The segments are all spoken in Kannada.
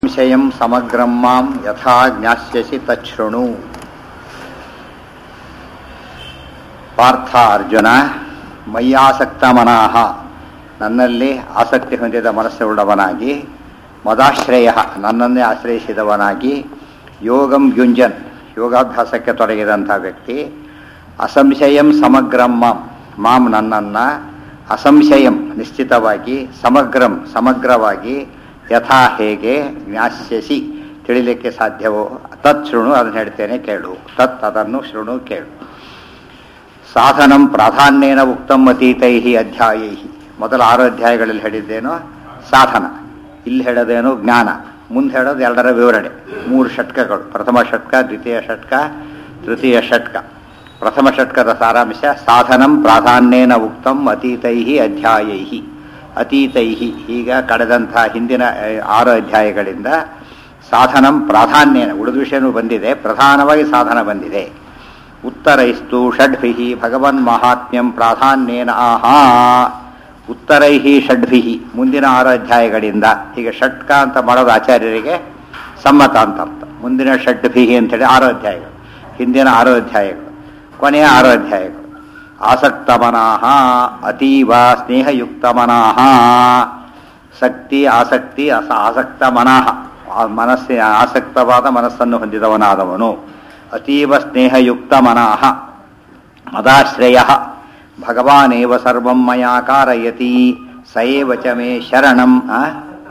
ಸಂಶಯಂ ಸಮಗ್ರಂ ಮಾಂ ಯಥಾ ಜ್ಞಾಸ್ಯಸಿ ತಚ್ಛೃಣು ಪಾರ್ಥ ಅರ್ಜುನ ಮಯ್ಯಾಸಕ್ತ ಮನಾಹ ನನ್ನಲ್ಲಿ ಆಸಕ್ತಿ ಹೊಂದಿದ ಮನಸ್ಸುಳ್ಳವನಾಗಿ ಮದಾಶ್ರಯ ನನ್ನನ್ನೇ ಆಶ್ರಯಿಸಿದವನಾಗಿ ಯೋಗಂ ಯುಂಜನ್ ಯೋಗಾಭ್ಯಾಸಕ್ಕೆ ತೊಡಗಿದಂಥ ವ್ಯಕ್ತಿ ಅಸಂಶಯಂ ಸಮಗ್ರಂ ಮಾಂ ಮಾಂ ನನ್ನನ್ನು ಅಸಂಶಯಂ ನಿಶ್ಚಿತವಾಗಿ ಸಮಗ್ರಂ ಸಮಗ್ರವಾಗಿ ಯಥಾ ಹೇಗೆ ಜ್ಞಾಸ್ಯಸಿ ತಿಳಿಲಿಕ್ಕೆ ಸಾಧ್ಯವೋ ತತ್ ಶೃಣು ಅದನ್ನು ಹೇಳ್ತೇನೆ ಕೇಳು ತತ್ ಅದನ್ನು ಶೃಣು ಕೇಳು ಸಾಧನಂ ಪ್ರಾಧಾನ್ಯೇನ ಉಕ್ತಂ ಅತೀತೈ ಅಧ್ಯಾಯೈ ಮೊದಲ ಆರು ಅಧ್ಯಾಯಗಳಲ್ಲಿ ಹೇಳಿದ್ದೇನೋ ಸಾಧನ ಇಲ್ಲಿ ಹೇಳೋದೇನು ಜ್ಞಾನ ಮುಂದೆ ಹೇಳೋದು ಎರಡರ ವಿವರಣೆ ಮೂರು ಷಟ್ಕಗಳು ಪ್ರಥಮ ಷಟ್ಕ ದ್ವಿತೀಯ ಷಟ್ಕ ತೃತೀಯ ಷಟ್ಕ ಪ್ರಥಮ ಷಟ್ಕದ ಸಾರಾಂಶ ಸಾಧನಂ ಪ್ರಾಧಾನ್ಯೇನ ಉಕ್ತಂ ಅತೀತೈ ಅಧ್ಯಾಯೈ ಅತೀತೈ ಈಗ ಕಳೆದಂಥ ಹಿಂದಿನ ಆ, ಆರು ಅಧ್ಯಾಯಗಳಿಂದ ಸಾಧನಂ ಪ್ರಾಧಾನ್ಯನ ಉಳಿದ ವಿಷಯನೂ ಬಂದಿದೆ ಪ್ರಧಾನವಾಗಿ ಸಾಧನ ಬಂದಿದೆ ಉತ್ತರೈಸ್ತು ಷಡ್ಭಿ ಭಗವನ್ ಮಹಾತ್ಮ್ಯಂ ಪ್ರಾಧಾನ್ಯೇನ ಆಹಾ ಉತ್ತರೈ ಷಡ್ಭಿ ಮುಂದಿನ ಆರು ಅಧ್ಯಾಯಗಳಿಂದ ಈಗ ಷಟ್ಕ ಅಂತ ಮಾಡೋದು ಆಚಾರ್ಯರಿಗೆ ಸಮ್ಮತ ಅಂತ ಅರ್ಥ ಮುಂದಿನ ಷಡ್ಭಿ ಅಂತೇಳಿ ಆರು ಅಧ್ಯಾಯಗಳು ಹಿಂದಿನ ಆರು ಅಧ್ಯಾಯಗಳು ಕೊನೆಯ ಆರು ಅಧ್ಯಾಯಗಳು ಆಸಕ್ತ ಮನಃ ಅತೀವ ಸ್ನೇಹಯುಕ್ತ ಮನಃ ಶಕ್ತಿ ಆಸಕ್ತಿ ಅಸ ಆಸಕ್ತ ಮನಃ ಆ ಮನಸ್ಸಿನ ಆಸಕ್ತವಾದ ಮನಸ್ಸನ್ನು ಹೊಂದಿದವನಾದವನು ಅತೀವ ಸ್ನೇಹಯುಕ್ತ ಮನಃ ಮದಾಶ್ರಯ ಭಗವಾನೇವ ಸರ್ವಂ ಮಯಾ ಕಾರಯತಿ ಸಯೇವ ಚ ಮೇ ಶರಣಂ ಆ?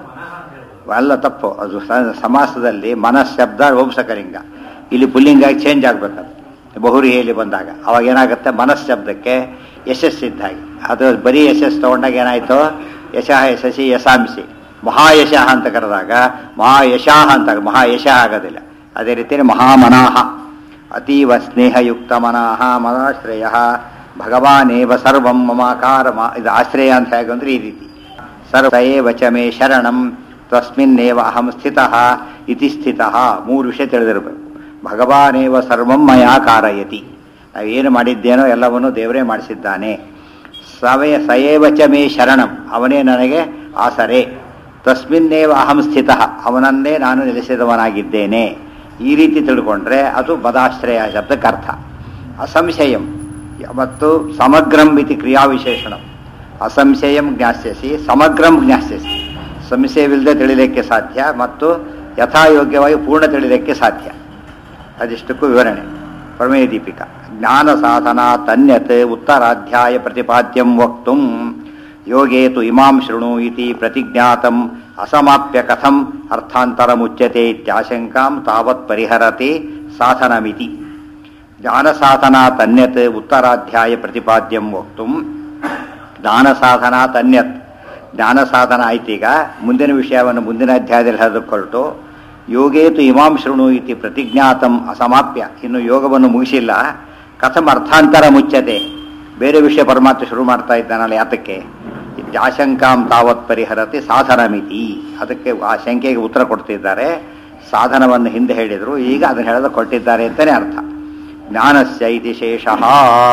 ಅಲ್ಲ ತಪ್ಪು ಅದು ಸ- ಸಮಾಸದಲ್ಲಿ ಮನಃಶಬ್ದ ಓಂಸಕಲಿಂಗ ಇಲ್ಲಿ ಪುಲ್ಲಿಂಗ ಚೇಂಜ್ ಆಗ್ಬೇಕದು ಬಹುರಿಯಲ್ಲಿ ಬಂದಾಗ ಅವಾಗ ಏನಾಗುತ್ತೆ ಮನಃಶಬ್ದಕ್ಕೆ ಯಶಸ್ಸಿದ್ದ ಹಾಗೆ ಅದು ಬರೀ ಯಶಸ್ಸು ತಗೊಂಡಾಗ ಏನಾಯ್ತು ಯಶಃ ಯಶಸ್ಸಿ ಯಶಾಂಸಿ ಮಹಾಯಶಃ ಅಂತ ಕರೆದಾಗ ಮಹಾಯಶಃ ಅಂತ ಮಹಾಯಶಃ ಆಗೋದಿಲ್ಲ ಅದೇ ರೀತಿ ಮಹಾಮನಾಹ ಅತೀವ ಸ್ನೇಹಯುಕ್ತ ಮನಃ ಮನಾಶ್ರಯ ಭಗವಾನೇವ ಸರ್ವಂ ಮಮಾಕಾರ ಮ- ಇದು ಆಶ್ರಯ ಅಂತ ಹೇಗೆ ಅಂದ್ರೆ ಈ ರೀತಿ ಸರ್ವೇವ ಚ ಮೇ ಶರಣಂ ತಸ್ಮಿನ್ನೇವ ಅಹಂ ಸ್ಥಿತಃ ಇತಿ ಸ್ಥಿತಃ ಮೂರು ವಿಷಯ ತಿಳಿದಿರಬೇಕು ಭಗವಾನೇವ ಸರ್ವಂ ಮಯಾ ಕಾರಯತಿ ನಾವೇನು ಮಾಡಿದ್ದೇನೋ ಎಲ್ಲವನ್ನೂ ದೇವರೇ ಮಾಡಿಸಿದ್ದಾನೆ ಸವಯ ಸಯೇವ ಚ ಮೇ ಶರಣಂ ಅವನೇ ನನಗೆ ಆಸರೆ ತಸ್ಮಿನ್ನೇವ ಅಹಂ ಸ್ಥಿತಃ ಅವನನ್ನೇ ನಾನು ನೆಲೆಸಿದವನಾಗಿದ್ದೇನೆ ಈ ರೀತಿ ತಿಳ್ಕೊಂಡ್ರೆ ಅದು ಬದಾಶ್ರಯ ಶಬ್ದಕ್ಕೆ ಅರ್ಥ ಅಸಂಶಯಂ ಮತ್ತು ಸಮಗ್ರಂ ಇತಿ ಕ್ರಿಯಾವಿಶೇಷಣಂ ಅಸಂಶಯಂ ಜ್ಞಾಸ್ಯಸಿ ಸಮಗ್ರಂ ಜ್ಞಾಸ್ಯಸಿ ಸಂಶಯವಿಲ್ಲದೆ ತಿಳಿಲಿಕ್ಕೆ ಸಾಧ್ಯ ಮತ್ತು ಯಥಾಯೋಗ್ಯವಾಗಿ ಪೂರ್ಣ ತಿಳಿಲಿಕ್ಕೆ ಸಾಧ್ಯ ಅದಿಷ್ಟಕ್ಕೂ ವಿವರಣೆ ಪ್ರಮೇಯ ದೀಪಿಕಾ ಜ್ಞಾನ ಸಾಧನ ತನ್ಯತ್ ಉತ್ತರಾಧ್ಯಾಯ ಪ್ರತಿಪಾದ್ಯಂ ವಕ್ತು ಯೋಗೇ ತು ಇಮಾಂ ಶೃಣು ಇತಿ ಪ್ರತಿಜ್ಞಾತಂ ಅಸಮಾಪ್ಯ ಕಥಂ ಅರ್ಥಾಂತರಮುಚ್ಯತೆ ಇತ್ಯಾಶಂಕಾಂ ತಾವತ್ ಪರಿಹರತೆ ಸಾಧನಮಿತಿ ಜ್ಞಾನ ಸಾಧನ ತನ್ಯತ್ ಉತ್ತರಾಧ್ಯಾಯ ಪ್ರತಿಪಾದ್ಯಂ ವಕ್ತು ಜ್ಞಾನ ಸಾಧನ ತನ್ಯತ್ ಜ್ಞಾನ ಸಾಧನ ಆಯ್ತೀಗ ಮುಂದಿನ ವಿಷಯವನ್ನು ಮುಂದಿನ ಅಧ್ಯಾಯದಲ್ಲಿ ಹೇಳಿದುಕೊಳ್ತು ಯೋಗೇತು ಇಮಾಂ ಶೃಣು ಇತಿ ಪ್ರತಿಜ್ಞಾತಂ ಅಸಮಾಪ್ಯ ಇನ್ನು ಯೋಗವನ್ನು ಮುಗಿಸಿಲ್ಲ ಕಥಂ ಅರ್ಥಾಂತರ ಮುಚ್ಚತೆ ಬೇರೆ ವಿಷಯ ಪರಮಾತ್ಮ ಶುರು ಮಾಡ್ತಾ ಇದ್ದಾನಲ್ಲ ಯಾತಕ್ಕೆ ಆಶಂಕಾಂ ತಾವತ್ ಪರಿಹರತಿ ಸಾಧನ ಮಿತಿ ಅದಕ್ಕೆ ಆ ಶಂಕೆಗೆ ಉತ್ತರ ಕೊಡ್ತಿದ್ದಾರೆ ಸಾಧನವನ್ನು ಹಿಂದೆ ಹೇಳಿದರು ಈಗ ಅದನ್ನು ಹೇಳದ ಕೊಟ್ಟಿದ್ದಾರೆ ಅಂತಲೇ ಅರ್ಥ ಜ್ಞಾನಸ್ಯ ಇತಿ ಶೇಷಃ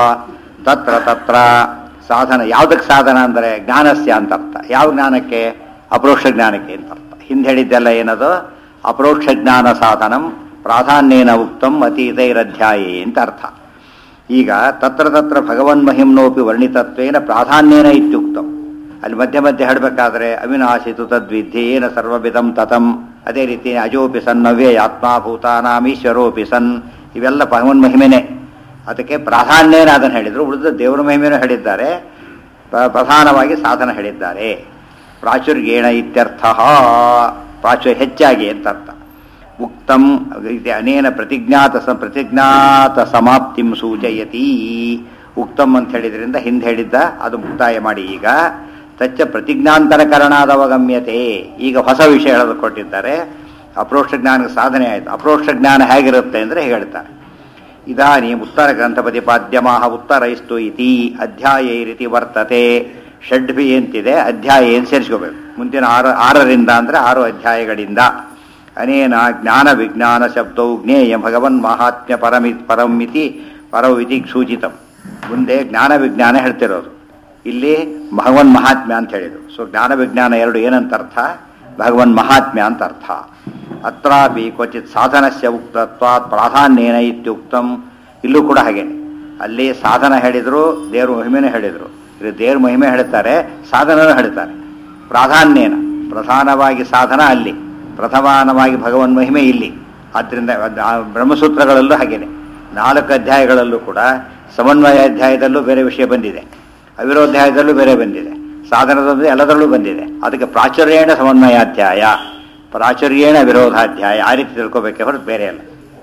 ತತ್ರ ತತ್ರ ಸಾಧನ ಯಾವುದಕ್ಕೆ ಸಾಧನ ಅಂದರೆ ಜ್ಞಾನಸ್ಯ ಅಂತ ಅರ್ಥ ಯಾವ ಜ್ಞಾನಕ್ಕೆ ಅಪರೋಕ್ಷ ಜ್ಞಾನಕ್ಕೆ ಅಂತ ಅರ್ಥ ಹಿಂದೆ ಹೇಳಿದ್ದೆಲ್ಲ ಏನದು ಅಪರೋಕ್ಷ ಜ್ಞಾನ ಸಾಧನಂ ಪ್ರಾಧಾನ್ಯೇನ ಉಕ್ತಂ ಅತೀತೈರಧ್ಯಾಯೇ ಅಂತ ಅರ್ಥ ಈಗ ತತ್ರ ತತ್ರ ಭಗವನ್ ಮಹಿಮ್ನೋಪಿ ವರ್ಣಿತತ್ವೇನ ಪ್ರಾಧಾನ್ಯೇನ ಇತ್ಯುಕ್ತಂ ಅಲ್ಲಿ ಮಧ್ಯೆ ಮಧ್ಯೆ ಹೇಳಬೇಕಾದ್ರೆ ಅವಿನಾಶಿತು ತದ್ವಿಧಿ ಏನ ಸರ್ವವಿಧಂ ತತಂ ಅದೇ ರೀತಿ ಅಜೋಪಿ ಸನ್ ಅವ್ಯಯಾತ್ಮ ಭೂತಾನಾಮೀಶ್ವರೋಪಿ ಸನ್ ಇವೆಲ್ಲ ಭಗವನ್ ಮಹಿಮೆನೆ ಅದಕ್ಕೆ ಪ್ರಾಧಾನ್ಯೇನ ಅದನ್ನು ಹೇಳಿದರು ಉಳಿದ ದೇವರ ಮಹಿಮೆನೂ ಹೇಳಿದ್ದಾರೆ ಪ್ರ- ಪ್ರಧಾನವಾಗಿ ಸಾಧನ ಹೇಳಿದ್ದಾರೆ ಪ್ರಾಚುರ್ಯೇಣ ಇತ್ಯರ್ಥ ಪ್ರಾಚುರ್ಯ ಹೆಚ್ಚಾಗಿ ಅಂತ ಅರ್ಥ ಉಕ್ತಂ ಇದು ಅನೇನ ಪ್ರತಿಜ್ಞಾತ ಸ ಪ್ರತಿಜ್ಞಾತ ಸಮಾಪ್ತಿಂ ಸೂಚಯತಿ ಉಕ್ತಂ ಅಂತ ಹೇಳಿದ್ರಿಂದ ಹಿಂದೆ ಹೇಳಿದ್ದ ಅದು ಮುಕ್ತಾಯ ಮಾಡಿ ಈಗ ತಚ್ಚ ಪ್ರತಿಜ್ಞಾಂತರಕರಣಾದವಗಮ್ಯತೆ ಈಗ ಹೊಸ ವಿಷಯ ಹೇಳೋದು ಕೊಟ್ಟಿದ್ದಾರೆ ಅಪ್ರೋಕ್ಷ ಜ್ಞಾನಕ್ಕೆ ಸಾಧನೆ ಆಯಿತು ಅಪ್ರೋಕ್ಷ ಜ್ಞಾನ ಹೇಗಿರುತ್ತೆ ಅಂದರೆ ಹೇಳ್ತಾರೆ ಇದಾನಿ ಉತ್ತರ ಗ್ರಂಥ ಪ್ರತಿಪಾದ್ಯಮಾಹ ಉತ್ತರೈಸ್ತು ಇತಿ ಅಧ್ಯಾಯ ರೀತಿ ವರ್ತತೆ ಷಡ್ಭಿ ಅಂತಿದೆ ಅಧ್ಯಾಯ ಏನು ಸೇರಿಸ್ಕೋಬೇಕು ಮುಂದಿನ ಆರು ಆರರಿಂದ ಅಂದರೆ ಆರು ಅಧ್ಯಾಯಗಳಿಂದ ಅನೇನ ಜ್ಞಾನ ವಿಜ್ಞಾನ ಶಬ್ದವು ಜ್ಞೇಯ ಭಗವನ್ ಮಹಾತ್ಮ್ಯ ಪರಮಿ ಪರಮಿತಿ ಪರವಿತಿ ಸೂಚಿತಂ ಮುಂದೆ ಜ್ಞಾನ ವಿಜ್ಞಾನ ಹೇಳ್ತಿರೋದು ಇಲ್ಲಿ ಭಗವನ್ ಮಹಾತ್ಮ್ಯ ಅಂತ ಹೇಳಿದ್ರು ಸೊ ಜ್ಞಾನ ವಿಜ್ಞಾನ ಎರಡು ಏನಂತ ಅರ್ಥ ಭಗವನ್ ಮಹಾತ್ಮ್ಯ ಅಂತ ಅರ್ಥ ಅತ್ರಾಪಿ ಕ್ವಚಿತ್ ಸಾಧನಸ್ಯ ಉಕ್ತತ್ವಾತ್ ಪ್ರಾಧಾನ್ಯೇನ ಇತ್ಯುಕ್ತಂ ಇಲ್ಲೂ ಕೂಡ ಹಾಗೆ ಅಲ್ಲಿ ಸಾಧನ ಹೇಳಿದ್ರು ದೇವ್ರ ಮಹಿಮೆನೂ ಹೇಳಿದ್ರು ಇದು ದೇವ್ರ ಮಹಿಮೆ ಹೇಳ್ತಾರೆ ಸಾಧನನೂ ಹೇಳ್ತಾರೆ ಪ್ರಾಧಾನ್ಯೇನ ಪ್ರಧಾನವಾಗಿ ಸಾಧನ ಅಲ್ಲಿ ಪ್ರಥಮಾನವಾಗಿ ಭಗವನ್ ಮಹಿಮೆ ಇಲ್ಲಿ ಆದ್ದರಿಂದ ಅದ್- ಆ ಬ್ರಹ್ಮಸೂತ್ರಗಳಲ್ಲೂ ಹಾಗೇನೆ ನಾಲ್ಕು ಅಧ್ಯಾಯಗಳಲ್ಲೂ ಕೂಡ ಸಮನ್ವಯ ಅಧ್ಯಾಯದಲ್ಲೂ ಬೇರೆ ವಿಷಯ ಬಂದಿದೆ ಅವಿರೋಧ್ಯಾಯದಲ್ಲೂ ಬೇರೆ ಬಂದಿದೆ ಸಾಧನದೊಂದು ಎಲ್ಲದರಲ್ಲೂ ಬಂದಿದೆ ಅದಕ್ಕೆ ಪ್ರಾಚುರ್ಯೇಣ ಸಮನ್ವಯಾಧ್ಯಾಯ ಪ್ರಾಚುರ್ಯೇಣ ವಿರೋಧಾಧ್ಯಾಯ ಆ ರೀತಿ ತಿಳ್ಕೊಬೇಕೆ ಹೊರತು ಬೇರೆ ಅಲ್ಲ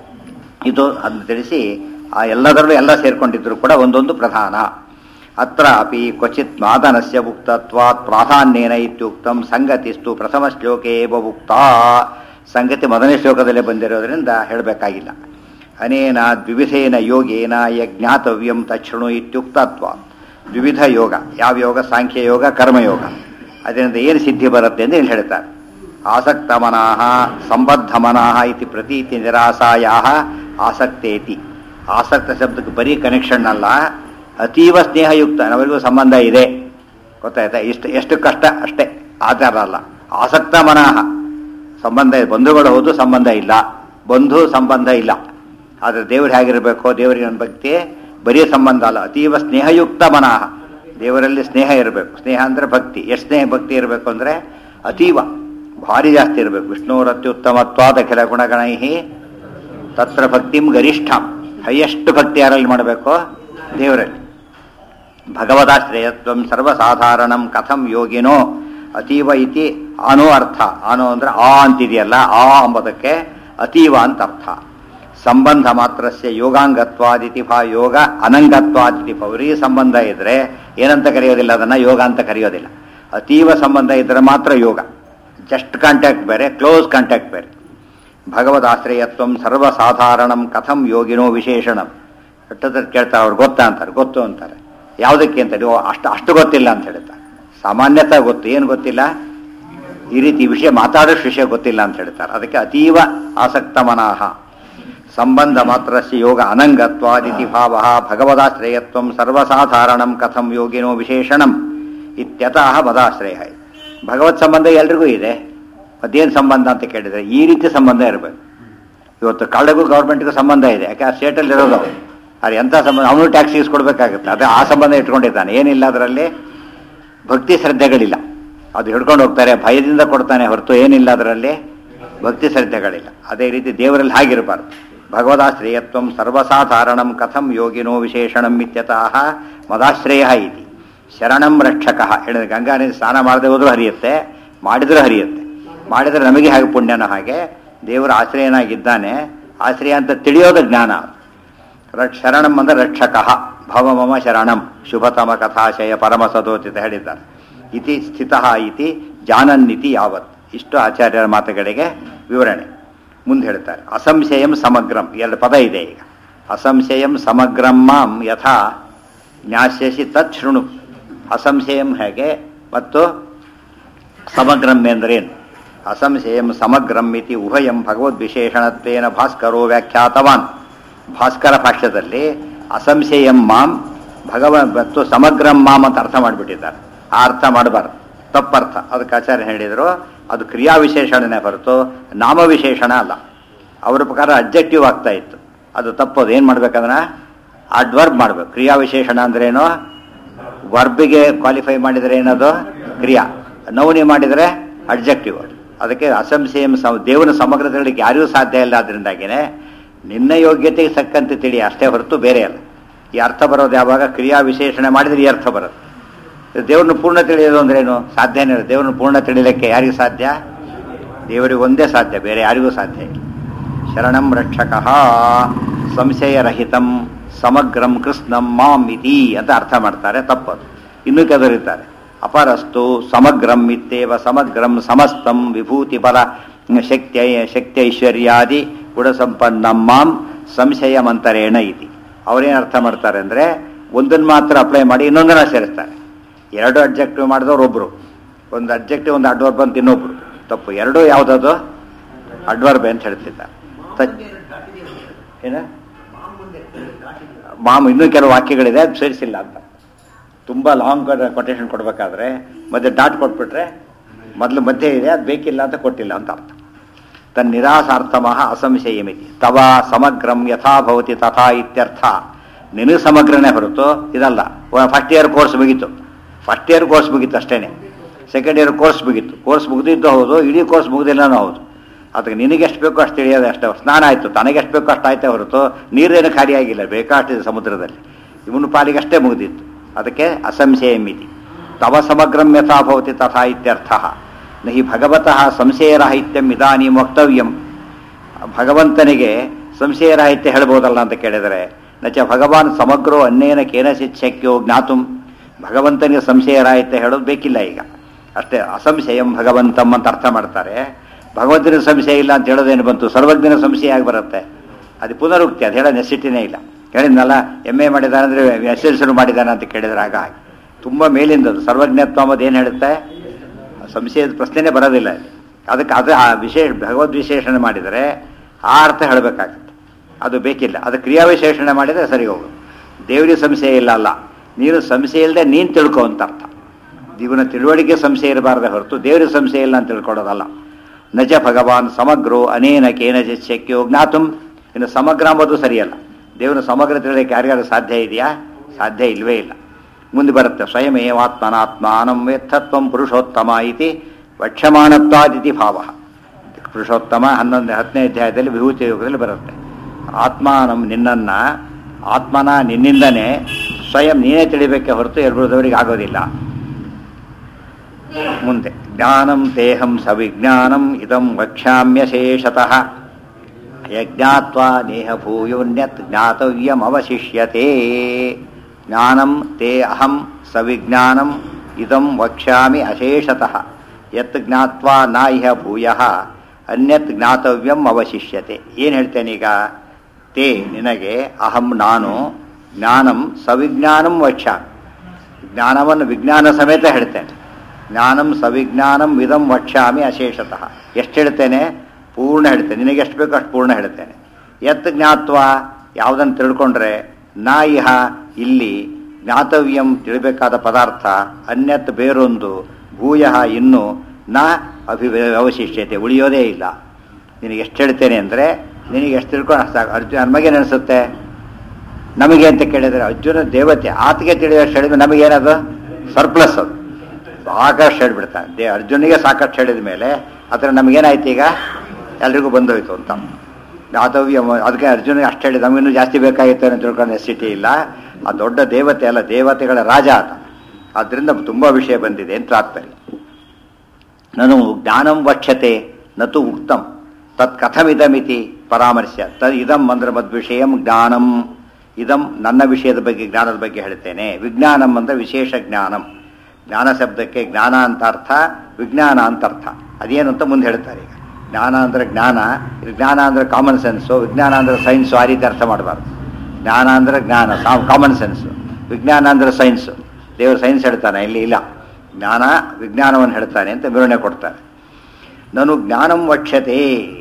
ಇದು ಅದನ್ನು ತಿಳಿಸಿ ಆ ಎಲ್ಲದರಲ್ಲೂ ಎಲ್ಲ ಸೇರ್ಕೊಂಡಿದ್ರು ಕೂಡ ಒಂದೊಂದು ಪ್ರಧಾನ ಅತ್ರ ಅಪಿ ಕ್ವಚಿತ್ ಮಾದನಸ್ಯ ಉಕ್ತತ್ವಾತ್ ಪ್ರಾಧಾನ್ಯೇನ ಇತ್ಯುಕ್ತಂ ಸಂಗತಿಸ್ತು ಪ್ರಥಮ ಶ್ಲೋಕೆ ಏವ ಉಕ್ತ ಸಂಗತಿ ಮೊದಲನೇ ಶ್ಲೋಕದಲ್ಲೇ ಬಂದಿರೋದ್ರಿಂದ ಹೇಳಬೇಕಾಗಿಲ್ಲ ಅನೇನ ದ್ವಿವಿಧೇನ ಯೋಗೇನ ಯಜ್ಞಾತವ್ಯಂ ತಕ್ಷಣು ಇತ್ಯುಕ್ತತ್ವ ದ್ವಿವಿಧ ಯೋಗ ಯಾವ ಯೋಗ ಸಾಂಖ್ಯ ಯೋಗ ಕರ್ಮಯೋಗ ಅದರಿಂದ ಏನು ಸಿದ್ಧಿ ಬರುತ್ತೆ ಎಂದು ಇಲ್ಲಿ ಹೇಳ್ತಾರೆ ಆಸಕ್ತ ಮನಃ ಸಂಬದ್ಧ ಮನಃ ಇತಿ ಪ್ರತೀತಿ ನಿರಾಸಾಯ ಆಸಕ್ತೇತಿ ಆಸಕ್ತ ಶಬ್ದಕ್ಕೆ ಬರೀ ಕನೆಕ್ಷನ್ ಅಲ್ಲ ಅತೀವ ಸ್ನೇಹಯುಕ್ತ ನಾವೆಲ್ಲರಿಗೂ ಸಂಬಂಧ ಇದೆ ಗೊತ್ತಾಯ್ತಾ ಇಷ್ಟು ಎಷ್ಟು ಕಷ್ಟ ಅಷ್ಟೇ ಆಚಾರ ಅಲ್ಲ ಆಸಕ್ತ ಮನಃ ಸಂಬಂಧ ಇದೆ ಬಂಧುಗಳು ಹೌದು ಸಂಬಂಧ ಇಲ್ಲ ಬಂಧು ಸಂಬಂಧ ಇಲ್ಲ ಆದರೆ ದೇವರು ಹೇಗಿರಬೇಕು ದೇವರಿಗೆ ನನ್ನ ಭಕ್ತಿ ಬರೀ ಸಂಬಂಧ ಅಲ್ಲ ಅತೀವ ಸ್ನೇಹಯುಕ್ತ ಮನಃ ದೇವರಲ್ಲಿ ಸ್ನೇಹ ಇರಬೇಕು ಸ್ನೇಹ ಅಂದರೆ ಭಕ್ತಿ ಎಷ್ಟು ಸ್ನೇಹ ಭಕ್ತಿ ಇರಬೇಕು ಅಂದರೆ ಅತೀವ ಭಾರಿ ಜಾಸ್ತಿ ಇರಬೇಕು ವಿಷ್ಣುರತ್ಯುತ್ತಮತ್ವಾದ ಅಖಿಲ ಗುಣಗಣೈ ತತ್ರ ಭಕ್ತಿಂ ಗರಿಷ್ಠ ಹೈಯೆಸ್ಟ್ ಭಕ್ತಿ ಯಾರಲ್ಲಿ ಮಾಡಬೇಕು ದೇವರಲ್ಲಿ ಭಗವದಾಶ್ರಯತ್ವಂ ಸರ್ವಸಾಧಾರಣಂ ಕಥಂ ಯೋಗಿನೋ ಅತೀವ ಇತಿ ಆನೋ ಅರ್ಥ ಆನೋ ಅಂದ್ರೆ ಆ ಅಂತಿದೆಯಲ್ಲ ಆ ಅಂಬುದಕ್ಕೆ ಅತೀವ ಅಂತ ಅರ್ಥ ಸಂಬಂಧ ಮಾತ್ರಸ್ಯ ಯೋಗಾಂಗತ್ವಾದಿತಿ ಭಾ ಯೋಗ ಅನಂಗತ್ವಾದಿತಿ ಪೌರಿ ಸಂಬಂಧ ಇದ್ರೆ ಏನಂತ ಕರೆಯೋದಿಲ್ಲ ಅದನ್ನ ಯೋಗ ಅಂತ ಕರೆಯೋದಿಲ್ಲ ಅತೀವ ಸಂಬಂಧ ಇದ್ರೆ ಮಾತ್ರ ಯೋಗ ಜಸ್ಟ್ ಕಾಂಟ್ಯಾಕ್ಟ್ ಬೇರೆ ಕ್ಲೋಸ್ ಕಾಂಟ್ಯಾಕ್ಟ್ ಬೇರೆ ಭಗವದಾಶ್ರಯತ್ವಂ ಸರ್ವಸಾಧಾರಣಂ ಕಥಂ ಯೋಗಿನೋ ವಿಶೇಷಣಂ ಹಟ್ಟತ್ರ ಕೇಳ್ತಾರೆ ಅವ್ರು ಗೊತ್ತಾ ಅಂತಾರೆ ಗೊತ್ತು ಅಂತಾರೆ ಯಾವುದಕ್ಕೆ ಅಂತ ಹೇಳಿ, ಓ, ಅಷ್ಟು ಅಷ್ಟು ಗೊತ್ತಿಲ್ಲ ಅಂತ ಹೇಳ್ತಾರೆ ಸಾಮಾನ್ಯತ ಗೊತ್ತು ಏನು ಗೊತ್ತಿಲ್ಲ ಈ ರೀತಿ ವಿಷಯ ಮಾತಾಡೋಷ್ಟು ವಿಷಯ ಗೊತ್ತಿಲ್ಲ ಅಂತ ಹೇಳ್ತಾರೆ ಅದಕ್ಕೆ ಅತೀವ ಆಸಕ್ತ ಮನಃ ಸಂಬಂಧ ಮಾತ್ರಸ್ಯ ಯೋಗ ಅನಂಗತ್ವಾದಿತಿ ಭಾವ ಭಗವದಾಶ್ರಯತ್ವಂ ಸರ್ವಸಾಧಾರಣಂ ಕಥಂ ಯೋಗಿನೋ ವಿಶೇಷಣಂ ಇತ್ಯತಃ ಮದಾಶ್ರಯ ಭಗವತ್ ಸಂಬಂಧ ಎಲ್ರಿಗೂ ಇದೆ ಅದೇನು ಸಂಬಂಧ ಅಂತ ಕೇಳಿದ್ರೆ ಈ ರೀತಿ ಸಂಬಂಧ ಇರಬೇಕು ಇವತ್ತು ಕಳ್ಳಗೂ ಗೌರ್ಮೆಂಟ್ಗೂ ಸಂಬಂಧ ಇದೆ ಯಾಕೆ ಆ ಸ್ಟೇಟಲ್ಲಿ ಇರೋದು ಅವ್ನು. ಅದು ಎಂಥ ಸಂಬಂಧ ಅವನು ಟ್ಯಾಕ್ಸ್ ಇಸ್ಕೊಡ್ಬೇಕಾಗುತ್ತೆ ಅದೇ ಆ ಸಂಬಂಧ ಇಟ್ಕೊಂಡಿದ್ದಾನೆ ಏನಿಲ್ಲ ಅದರಲ್ಲಿ ಭಕ್ತಿ ಶ್ರದ್ಧೆಗಳಿಲ್ಲ ಅದು ಹಿಡ್ಕೊಂಡು ಹೋಗ್ತಾರೆ ಭಯದಿಂದ ಕೊಡ್ತಾನೆ ಹೊರತು ಏನಿಲ್ಲ ಅದರಲ್ಲಿ ಭಕ್ತಿ ಶ್ರದ್ಧೆಗಳಿಲ್ಲ ಅದೇ ರೀತಿ ದೇವರಲ್ಲಿ ಹಾಗಿರಬಾರ್ದು ಭಗವದಾಶ್ರಯತ್ವಂ ಸರ್ವಸಾಧಾರಣಂ ಕಥಂ ಯೋಗಿನೋ ವಿಶೇಷಣಂ ಇತ್ಯತಃ ಮದಾಶ್ರಯ ಇತಿ ಶರಣಂ ರಕ್ಷಕ ಹೇಳಿದ್ರೆ ಗಂಗಾ ನದಿ ಸ್ನಾನ ಮಾಡದೆ ಹೋದ್ರೂ ಹರಿಯುತ್ತೆ ಮಾಡಿದ್ರೂ ಹರಿಯುತ್ತೆ ಮಾಡಿದ್ರೆ ನಮಗೆ ಹಾಗೆ ಪುಣ್ಯನ ಹಾಗೆ ದೇವರ ಆಶ್ರಯನಾಗಿದ್ದಾನೆ ಆಶ್ರಯ ಅಂತ ತಿಳಿಯೋದು ಜ್ಞಾನ ರಕ್ಷ ಶರಣಂ ಅಂದ್ರೆ ರಕ್ಷಕ ಭವ ಮಮ ಶರಣಂ ಶುಭತಮ ಕಥಾಶಯ ಪರಮ ಸದೋತಿ ಅಂತ ಹೇಳಿದ್ದಾರೆ ಇತಿ ಸ್ಥಿತ ಇತಿ ಜಾನನ್ನಿತಿ ಯಾವತ್ ಇಷ್ಟು ಆಚಾರ್ಯರ ಮಾತುಗಳಿಗೆ ವಿವರಣೆ ಮುಂದೆ ಹೇಳ್ತಾರೆ ಅಸಂಶಯಂ ಸಮಗ್ರಂ ಎರಡು ಪದ ಇದೆ ಈಗ ಅಸಂಶಯಂ ಸಮಗ್ರಂ ಮಾಂ ಯಥಾ ಜ್ಞಾಸ್ಯಸಿ ತತ್ ಶೃಣು ಅಸಂಶಯಂ ಹೇಗೆ ಮತ್ತು ಸಮಗ್ರಂ ಎಂದರೇನು ಅಸಂಶಯಂ ಸಮಗ್ರಂ ಇತಿ ಉಭಯಂ ಭಗವದ್ವಿಶೇಷಣತ್ವೇನ ಭಾಸ್ಕರೋ ವ್ಯಾಖ್ಯಾತವಾನ್ ಭಾಸ್ಕರ ಭಾಷ್ಯದಲ್ಲಿ ಅಸಂಶಯಂ ಮಾಂ ಭಗವ ಮತ್ತು ಸಮಗ್ರಂ ಮಾಂ ಅಂತ ಅರ್ಥ ಮಾಡಿಬಿಟ್ಟಿದ್ದಾರೆ ಆ ಅರ್ಥ ಮಾಡಬಾರ್ದು ತಪ್ಪರ್ಥ ಅದಕ್ಕೆ ಆಚಾರ್ಯ ಹೇಳಿದರು ಅದು ಕ್ರಿಯಾ ವಿಶೇಷಣನೇ ಹೊರತು ನಾಮ ವಿಶೇಷಣ ಅಲ್ಲ ಅವರ ಪ್ರಕಾರ ಅಬ್ಜೆಕ್ಟಿವ್ ಆಗ್ತಾ ಇತ್ತು ಅದು ತಪ್ಪೋದು ಏನು ಮಾಡ್ಬೇಕಂದ್ರೆ ಅಡ್ವರ್ಬ್ ಮಾಡಬೇಕು ಕ್ರಿಯಾ ವಿಶೇಷಣ ಅಂದ್ರೇನು ವರ್ಬಿಗೆ ಕ್ವಾಲಿಫೈ ಮಾಡಿದರೆ ಏನದು ಕ್ರಿಯಾ ನೌನಿ ಮಾಡಿದರೆ ಅಡ್ಜೆಕ್ಟಿವ್ ಅದಕ್ಕೆ ಅಸಂಶಯಂ ಸಮ ದೇವನ ಸಮಗ್ರ ತಿಳಿಲಿಕ್ಕೆ ಯಾರಿಗೂ ಸಾಧ್ಯ ಇಲ್ಲ ಅದರಿಂದಾಗಿನೇ ನಿನ್ನ ಯೋಗ್ಯತೆಗೆ ತಕ್ಕಂತೆ ತಿಳಿ ಅಷ್ಟೇ ಹೊರತು ಬೇರೆ ಅಲ್ಲ ಈ ಅರ್ಥ ಬರೋದು ಯಾವಾಗ ಕ್ರಿಯಾ ವಿಶೇಷಣೆ ಮಾಡಿದ್ರೆ ಈ ಅರ್ಥ ಬರುತ್ತೆ ದೇವ್ರನ್ನ ಪೂರ್ಣ ತಿಳಿಯೋದು ಅಂದ್ರೇನು ಸಾಧ್ಯನೇ ಇಲ್ಲ ದೇವ್ರನ್ನ ಪೂರ್ಣ ತಿಳಿಲಿಕ್ಕೆ ಯಾರಿಗೂ ಸಾಧ್ಯ ದೇವರಿಗೆ ಒಂದೇ ಸಾಧ್ಯ ಬೇರೆ ಯಾರಿಗೂ ಸಾಧ್ಯ ಇಲ್ಲ ಶರಣಂ ರಕ್ಷಕ ಸಂಶಯರಹಿತಂ ಸಮಗ್ರಂ ಕೃಷ್ಣಂ ಮಾಂ ಇತಿ ಅಂತ ಅರ್ಥ ಮಾಡ್ತಾರೆ ತಪ್ಪದು ಇನ್ನೂ ಕೆದರಿದ್ದಾರೆ ಅಪರಸ್ತು ಸಮಗ್ರಂ ಇತ್ತೇವ ಸಮಗ್ರಂ ಸಮಸ್ತಂ ವಿಭೂತಿ ಬಲ ಶಕ್ತಿ ಶಕ್ತೈಶ್ವರ್ಯಾದಿ ಗುಣಸಂಪನ್ನಂ ಮಾಂ ಸಂಶಯಮಂತರೇಣ ಇತಿ ಅವರೇನು ಅರ್ಥ ಮಾಡ್ತಾರೆ ಅಂದರೆ ಒಂದನ್ನು ಮಾತ್ರ ಅಪ್ಲೈ ಮಾಡಿ ಇನ್ನೊಂದನ್ನ ಸೇರಿಸ್ತಾರೆ ಎರಡು ಅಬ್ಜೆಕ್ಟಿವ್ ಮಾಡಿದವ್ರು ಒಬ್ರು ಒಂದು ಅಬ್ಜೆಕ್ಟಿವ್ ಒಂದು ಅಡ್ವರ್ಬ್ ಅಂತ ಇನ್ನೊಬ್ರು ತಪ್ಪು ಎರಡೂ ಯಾವುದದು ಅಡ್ವರ್ಬ್ ಅಂತ ಹೇಳ್ತಿದ್ದಾರೆ ತ- ಏನ ಮಾಮ್ ಇನ್ನೂ ಕೆಲವು ವಾಕ್ಯಗಳಿದೆ ಅದು ಸೇರಿಸಿಲ್ಲ ಅಂತ ತುಂಬ ಲಾಂಗ್ ಕೊಟೇಶನ್ ಕೊಡಬೇಕಾದ್ರೆ ಮತ್ತೆ ಡಾಟ್ ಕೊಟ್ಬಿಟ್ರೆ ಮೊದಲು ಮಧ್ಯೆ ಇದೆ ಅದು ಬೇಕಿಲ್ಲ ಅಂತ ಕೊಟ್ಟಿಲ್ಲ ಅಂತ ಅರ್ಥ ತನ್ನಿರಾಸಾರ್ಥಮಃ ಅಸಂಶಯಮಿತಿ ತವ ಸಮಗ್ರಂ ಯಥಾ ಭವತಿ ತಥಾ ಇತ್ಯರ್ಥ ನಿನಗೆ ಸಮಗ್ರನೇ ಹೊರತು ಇದಲ್ಲ ಫಸ್ಟ್ ಇಯರ್ ಕೋರ್ಸ್ ಮುಗೀತು ಫಸ್ಟ್ ಇಯರ್ ಕೋರ್ಸ್ ಮುಗೀತು ಅಷ್ಟೇನೆ ಸೆಕೆಂಡ್ ಇಯರ್ ಕೋರ್ಸ್ ಮುಗೀತು ಕೋರ್ಸ್ ಮುಗಿದಿದ್ದು ಹೌದು ಇಡೀ ಕೋರ್ಸ್ ಮುಗಿದಿಲ್ಲನೂ ಹೌದು ಅದಕ್ಕೆ ನಿನಗೆ ಎಷ್ಟು ಬೇಕೋ ಅಷ್ಟು ತಿಳಿಯೋದು ಅಷ್ಟೇ ಸ್ನಾನ ಆಯಿತು ತನಗೆ ಎಷ್ಟು ಬೇಕೋ ಅಷ್ಟು ಆಯ್ತೇ ಹೊರತು ನೀರೇನು ಖಾಲಿಯಾಗಿಲ್ಲ ಬೇಕಾಷ್ಟಿದೆ ಸಮುದ್ರದಲ್ಲಿ ಇವನು ಪಾಲಿಗೆ ಅಷ್ಟೇ ಮುಗಿದಿತ್ತು ಅದಕ್ಕೆ ಅಸಂಶಯ ಮಿತಿ ತವ ಸಮಗ್ರಂ ಯಥಾ ಭವತಿ ತಥಾ ಇತ್ಯರ್ಥ ನಹಿ ಭಗವತಃ ಸಂಶಯರಾಹಿತ್ಯಂ ಇದಾನೀಂ ವಕ್ತವ್ಯಂ ಭಗವಂತನಿಗೆ ಸಂಶಯರಾಹಿತ್ಯ ಹೇಳ್ಬೋದಲ್ಲ ಅಂತ ಕೇಳಿದರೆ ನಚ ಭಗವಾನ್ ಸಮಗ್ರೋ ಅನ್ನೇನ ಕೇನಚಿತ್ ಶಕ್ಯೋ ಜ್ಞಾತುಂ ಭಗವಂತನಿಗೆ ಸಂಶಯರಾಹಿತ್ಯ ಹೇಳೋದು ಬೇಕಿಲ್ಲ ಈಗ ಅಷ್ಟೇ ಅಸಂಶಯಂ ಭಗವಂತಂ ಅಂತ ಅರ್ಥ ಮಾಡ್ತಾರೆ ಭಗವಂತನ ಸಂಶಯ ಇಲ್ಲ ಅಂತ ಹೇಳೋದೇನು ಬಂತು ಸರ್ವಜ್ಞನ ಸಂಶಯ ಆಗಿ ಬರುತ್ತೆ ಅದು ಪುನರುಕ್ತಿ ಅದು ಹೇಳೋ ನೆಸಿಟಿನೇ ಇಲ್ಲ ಹೇಳಿದ್ನಲ್ಲ ಎಮ್ ಎ ಮಾಡಿದಾನೆ ಅಂದರೆ ಎಸ್ ಎಲ್ ಸಿ ಮಾಡಿದಾನೆ ಅಂತ ಕೇಳಿದ್ರೆ ಆಗ ಹಾಗೆ ತುಂಬ ಮೇಲಿಂದದು ಸರ್ವಜ್ಞತ್ವ ಅಂಬುದು ಏನು ಹೇಳುತ್ತೆ ಸಂಶಯದ ಪ್ರಶ್ನೆನೇ ಬರೋದಿಲ್ಲ ಅಲ್ಲಿ ಅದಕ್ಕೆ ಅದು ಆ ವಿಶೇಷ ಭಗವದ್ ವಿಶೇಷಣೆ ಮಾಡಿದರೆ ಆ ಅರ್ಥ ಹೇಳಬೇಕಾಗತ್ತೆ ಅದು ಬೇಕಿಲ್ಲ ಅದು ಕ್ರಿಯಾ ವಿಶೇಷಣೆ ಮಾಡಿದರೆ ಸರಿ ಹೋಗೋದು ದೇವರಿಗೆ ಸಂಶಯ ಇಲ್ಲ ಅಲ್ಲ ನೀನು ಸಂಶಯ ಇಲ್ಲದೆ ನೀನು ತಿಳ್ಕೊ ಅಂತ ಅರ್ಥ ಜೀವನ ತಿಳುವಳಿಕೆ ಸಂಶಯ ಇರಬಾರ್ದೆ ಹೊರತು ದೇವರಿಗೆ ಸಂಶಯ ಇಲ್ಲ ಅಂತ ತಿಳ್ಕೊಳ್ಳೋದಲ್ಲ ನಜ ಭಗವಾನ್ ಸಮಗ್ರೋ ಅನೇನ ಕೇನಚಿತ್ ಶಕ್ಯೋ ಜ್ಞಾತುಂ ಇನ್ನು ಸಮಗ್ರ ಅಂಬೋದು ಸರಿಯಲ್ಲ ದೇವರ ಸಮಗ್ರ ತಿಳಿಯೋಕ್ಕೆ ಯಾರಿಗಾರು ಸಾಧ್ಯ ಇದೆಯಾ ಸಾಧ್ಯ ಇಲ್ವೇ ಇಲ್ಲ ಮುಂದೆ ಬರುತ್ತೆ ಸ್ವಯಮೇವಾತ್ಮನಾತ್ಮಾನಂ ವೇತ್ತತ್ವಂ ಪುರುಷೋತ್ತಮ ಇತಿ ವಕ್ಷಮಾಣತ್ವಾದಿತಿ ಭಾವ ಪುರುಷೋತ್ತಮ ಹನ್ನೊಂದು ಹತ್ತನೇ ಅಧ್ಯಾಯದಲ್ಲಿ ವಿಭೂತಿ ಯೋಗದಲ್ಲಿ ಬರುತ್ತೆ ಆತ್ಮಾನಂ ನಿನ್ನನ್ನ ಆತ್ಮನ ನಿನ್ನಿಂದನೇ ಸ್ವಯಂ ನೀನೇ ತಿಳಿಬೇಕೆ ಹೊರತು ಎರಡೂದವರಿಗೆ ಆಗೋದಿಲ್ಲ ಮುಂದೆ ಜ್ಞಾನಂ ತೇಹಂ ಸವಿಜ್ಞಾನಂ ಇದಂ ವಕ್ಷ್ಯಾಮ್ಯಶೇಷತಃ ಯಜ್ಞಾತ್ವಾ ನೇಹ ಭೂಯೋನ್ಯತ್ ಜ್ಞಾತವ್ಯಂ ಅವಶಿಷ್ಯತೆ ಜ್ಞಾನಂ ತೇ ಅಹಂ ಸವಿಜ್ಞಾನಂ ಇದಂ ವಕ್ಷ್ಯಾಮಿ ಅಶೇಷತಃ ಯತ್ ಜ್ಞಾತ್ವಾ ನ ಇಹ ಭೂಯಃ ಅನ್ಯತ್ ಜ್ಞಾತವ್ಯಂ ಅವಶಿಷ್ಯತೆ ಏನು ಹೇಳ್ತೇನೀಗ ತೇ ನಿನಗೆ ಅಹಂ ನಾನು ಜ್ಞಾನಂ ಸವಿಜ್ಞಾನಂ ವಕ್ಷ್ಯಾಮಿ ಜ್ಞಾನವನ್ನು ವಿಜ್ಞಾನ ಸಮೇತ ಹೇಳ್ತೇನೆ ಜ್ಞಾನಂ ಸವಿಜ್ಞಾನಂ ಇದಂ ವಕ್ಷ್ಯಾಮಿ ಅಶೇಷತಃ ಎಷ್ಟು ಹೇಳ್ತೇನೆ ಪೂರ್ಣ ಹೇಳ್ತೇನೆ ನಿನಗೆ ಎಷ್ಟು ಬೇಕೋ ಅಷ್ಟು ಪೂರ್ಣ ಹೇಳ್ತೇನೆ ಎತ್ ಜ್ಞಾತ್ವ ಯಾವುದನ್ನು ತಿಳ್ಕೊಂಡ್ರೆ ನಾ ಇಹ ಇಲ್ಲಿ ಜ್ಞಾತವ್ಯಂ ತಿಳಿಬೇಕಾದ ಪದಾರ್ಥ ಅನ್ಯತ್ ಬೇರೊಂದು ಭೂಯ ಇನ್ನು ನ ಅಭಿ ಅವಶಿಷ್ಯತೆ ಉಳಿಯೋದೇ ಇಲ್ಲ ನಿನಗೆ ಎಷ್ಟು ಹೇಳ್ತೇನೆ ಅಂದರೆ ನಿನಗೆ ಎಷ್ಟು ತಿಳ್ಕೊಂಡು ಅಷ್ಟು ಸಾಕು ಅರ್ಜುನ ನಮಗೇನು ಅನಿಸುತ್ತೆ ನಮಗೆ ಅಂತ ಕೇಳಿದರೆ ಅರ್ಜುನ ದೇವತೆ ಆತಗೆ ತಿಳಿದಷ್ಟು ಹೇಳಿದ್ರೆ ನಮಗೇನದು ಸರ್ಪ್ಲಸ್ ಅದು ಸಾಕಷ್ಟು ಹೇಳ್ಬಿಡ್ತಾನೆ ದೇ ಅರ್ಜುನಿಗೆ ಸಾಕಷ್ಟು ಹೇಳಿದ ಮೇಲೆ ಅದರ ನಮಗೇನಾಯ್ತು ಈಗ ಎಲ್ರಿಗೂ ಬಂದೋಯ್ತು ಅಂತ ಜ್ಞಾತವ್ಯ ಅದಕ್ಕೆ ಅರ್ಜುನಿಗೆ ಅಷ್ಟು ಹೇಳಿ ನಮಗಿನ್ನೂ ಜಾಸ್ತಿ ಬೇಕಾಗಿತ್ತು ಅಂತ ತಿಳ್ಕೊಂಡು ನೆಸಿಟಿ ಇಲ್ಲ ಆ ದೊಡ್ಡ ದೇವತೆ ಅಲ್ಲ ದೇವತೆಗಳ ರಾಜ ಆತ ಆದ್ದರಿಂದ ತುಂಬ ವಿಷಯ ಬಂದಿದೆ ಅಂತ ತಾತ್ಪರ್ಯ ನಾನು ಜ್ಞಾನಂ ವಕ್ಷತೆ ನತು ಉಕ್ತಂ ತತ್ ಕಥಮಿದಮಿತಿ ಪರಾಮರ್ಶ್ಯ ತದ್ ಇದಂ ಅಂದ್ರೆ ಮದ್ವಿಷಯಂ ಜ್ಞಾನಂ ಇದಂ ನನ್ನ ವಿಷಯದ ಬಗ್ಗೆ ಜ್ಞಾನದ ಬಗ್ಗೆ ಹೇಳ್ತೇನೆ ವಿಜ್ಞಾನಂ ಅಂದ್ರೆ ವಿಶೇಷ ಜ್ಞಾನಂ ಜ್ಞಾನ ಶಬ್ದಕ್ಕೆ ಜ್ಞಾನ ಅಂತ ಅರ್ಥ ವಿಜ್ಞಾನ ಅಂತ ಅರ್ಥ ಅದೇನು ಅಂತ ಮುಂದೆ ಹೇಳ್ತಾರೆ ಈಗ ಜ್ಞಾನ ಅಂದ್ರೆ ಜ್ಞಾನ ಇದು ಜ್ಞಾನ ಅಂದ್ರೆ ಕಾಮನ್ ಸೆನ್ಸು ವಿಜ್ಞಾನ ಅಂದ್ರೆ ಸೈನ್ಸು ಆ ರೀತಿ ಅರ್ಥ ಮಾಡಬಾರ್ದು ಜ್ಞಾನ ಅಂದ್ರೆ ಜ್ಞಾನ ಕಾಮನ್ ಸೆನ್ಸು ವಿಜ್ಞಾನ ಅಂದ್ರೆ ಸೈನ್ಸು ದೇವರು ಸೈನ್ಸ್ ಹೇಳ್ತಾನೆ ಇಲ್ಲಿ ಇಲ್ಲ ಜ್ಞಾನ ವಿಜ್ಞಾನವನ್ನು ಹೇಳ್ತಾನೆ ಅಂತ ವಿವರಣೆ ಕೊಡ್ತಾರೆ ನಾನು ಜ್ಞಾನಂ ವಕ್ಷ್ಯತೆ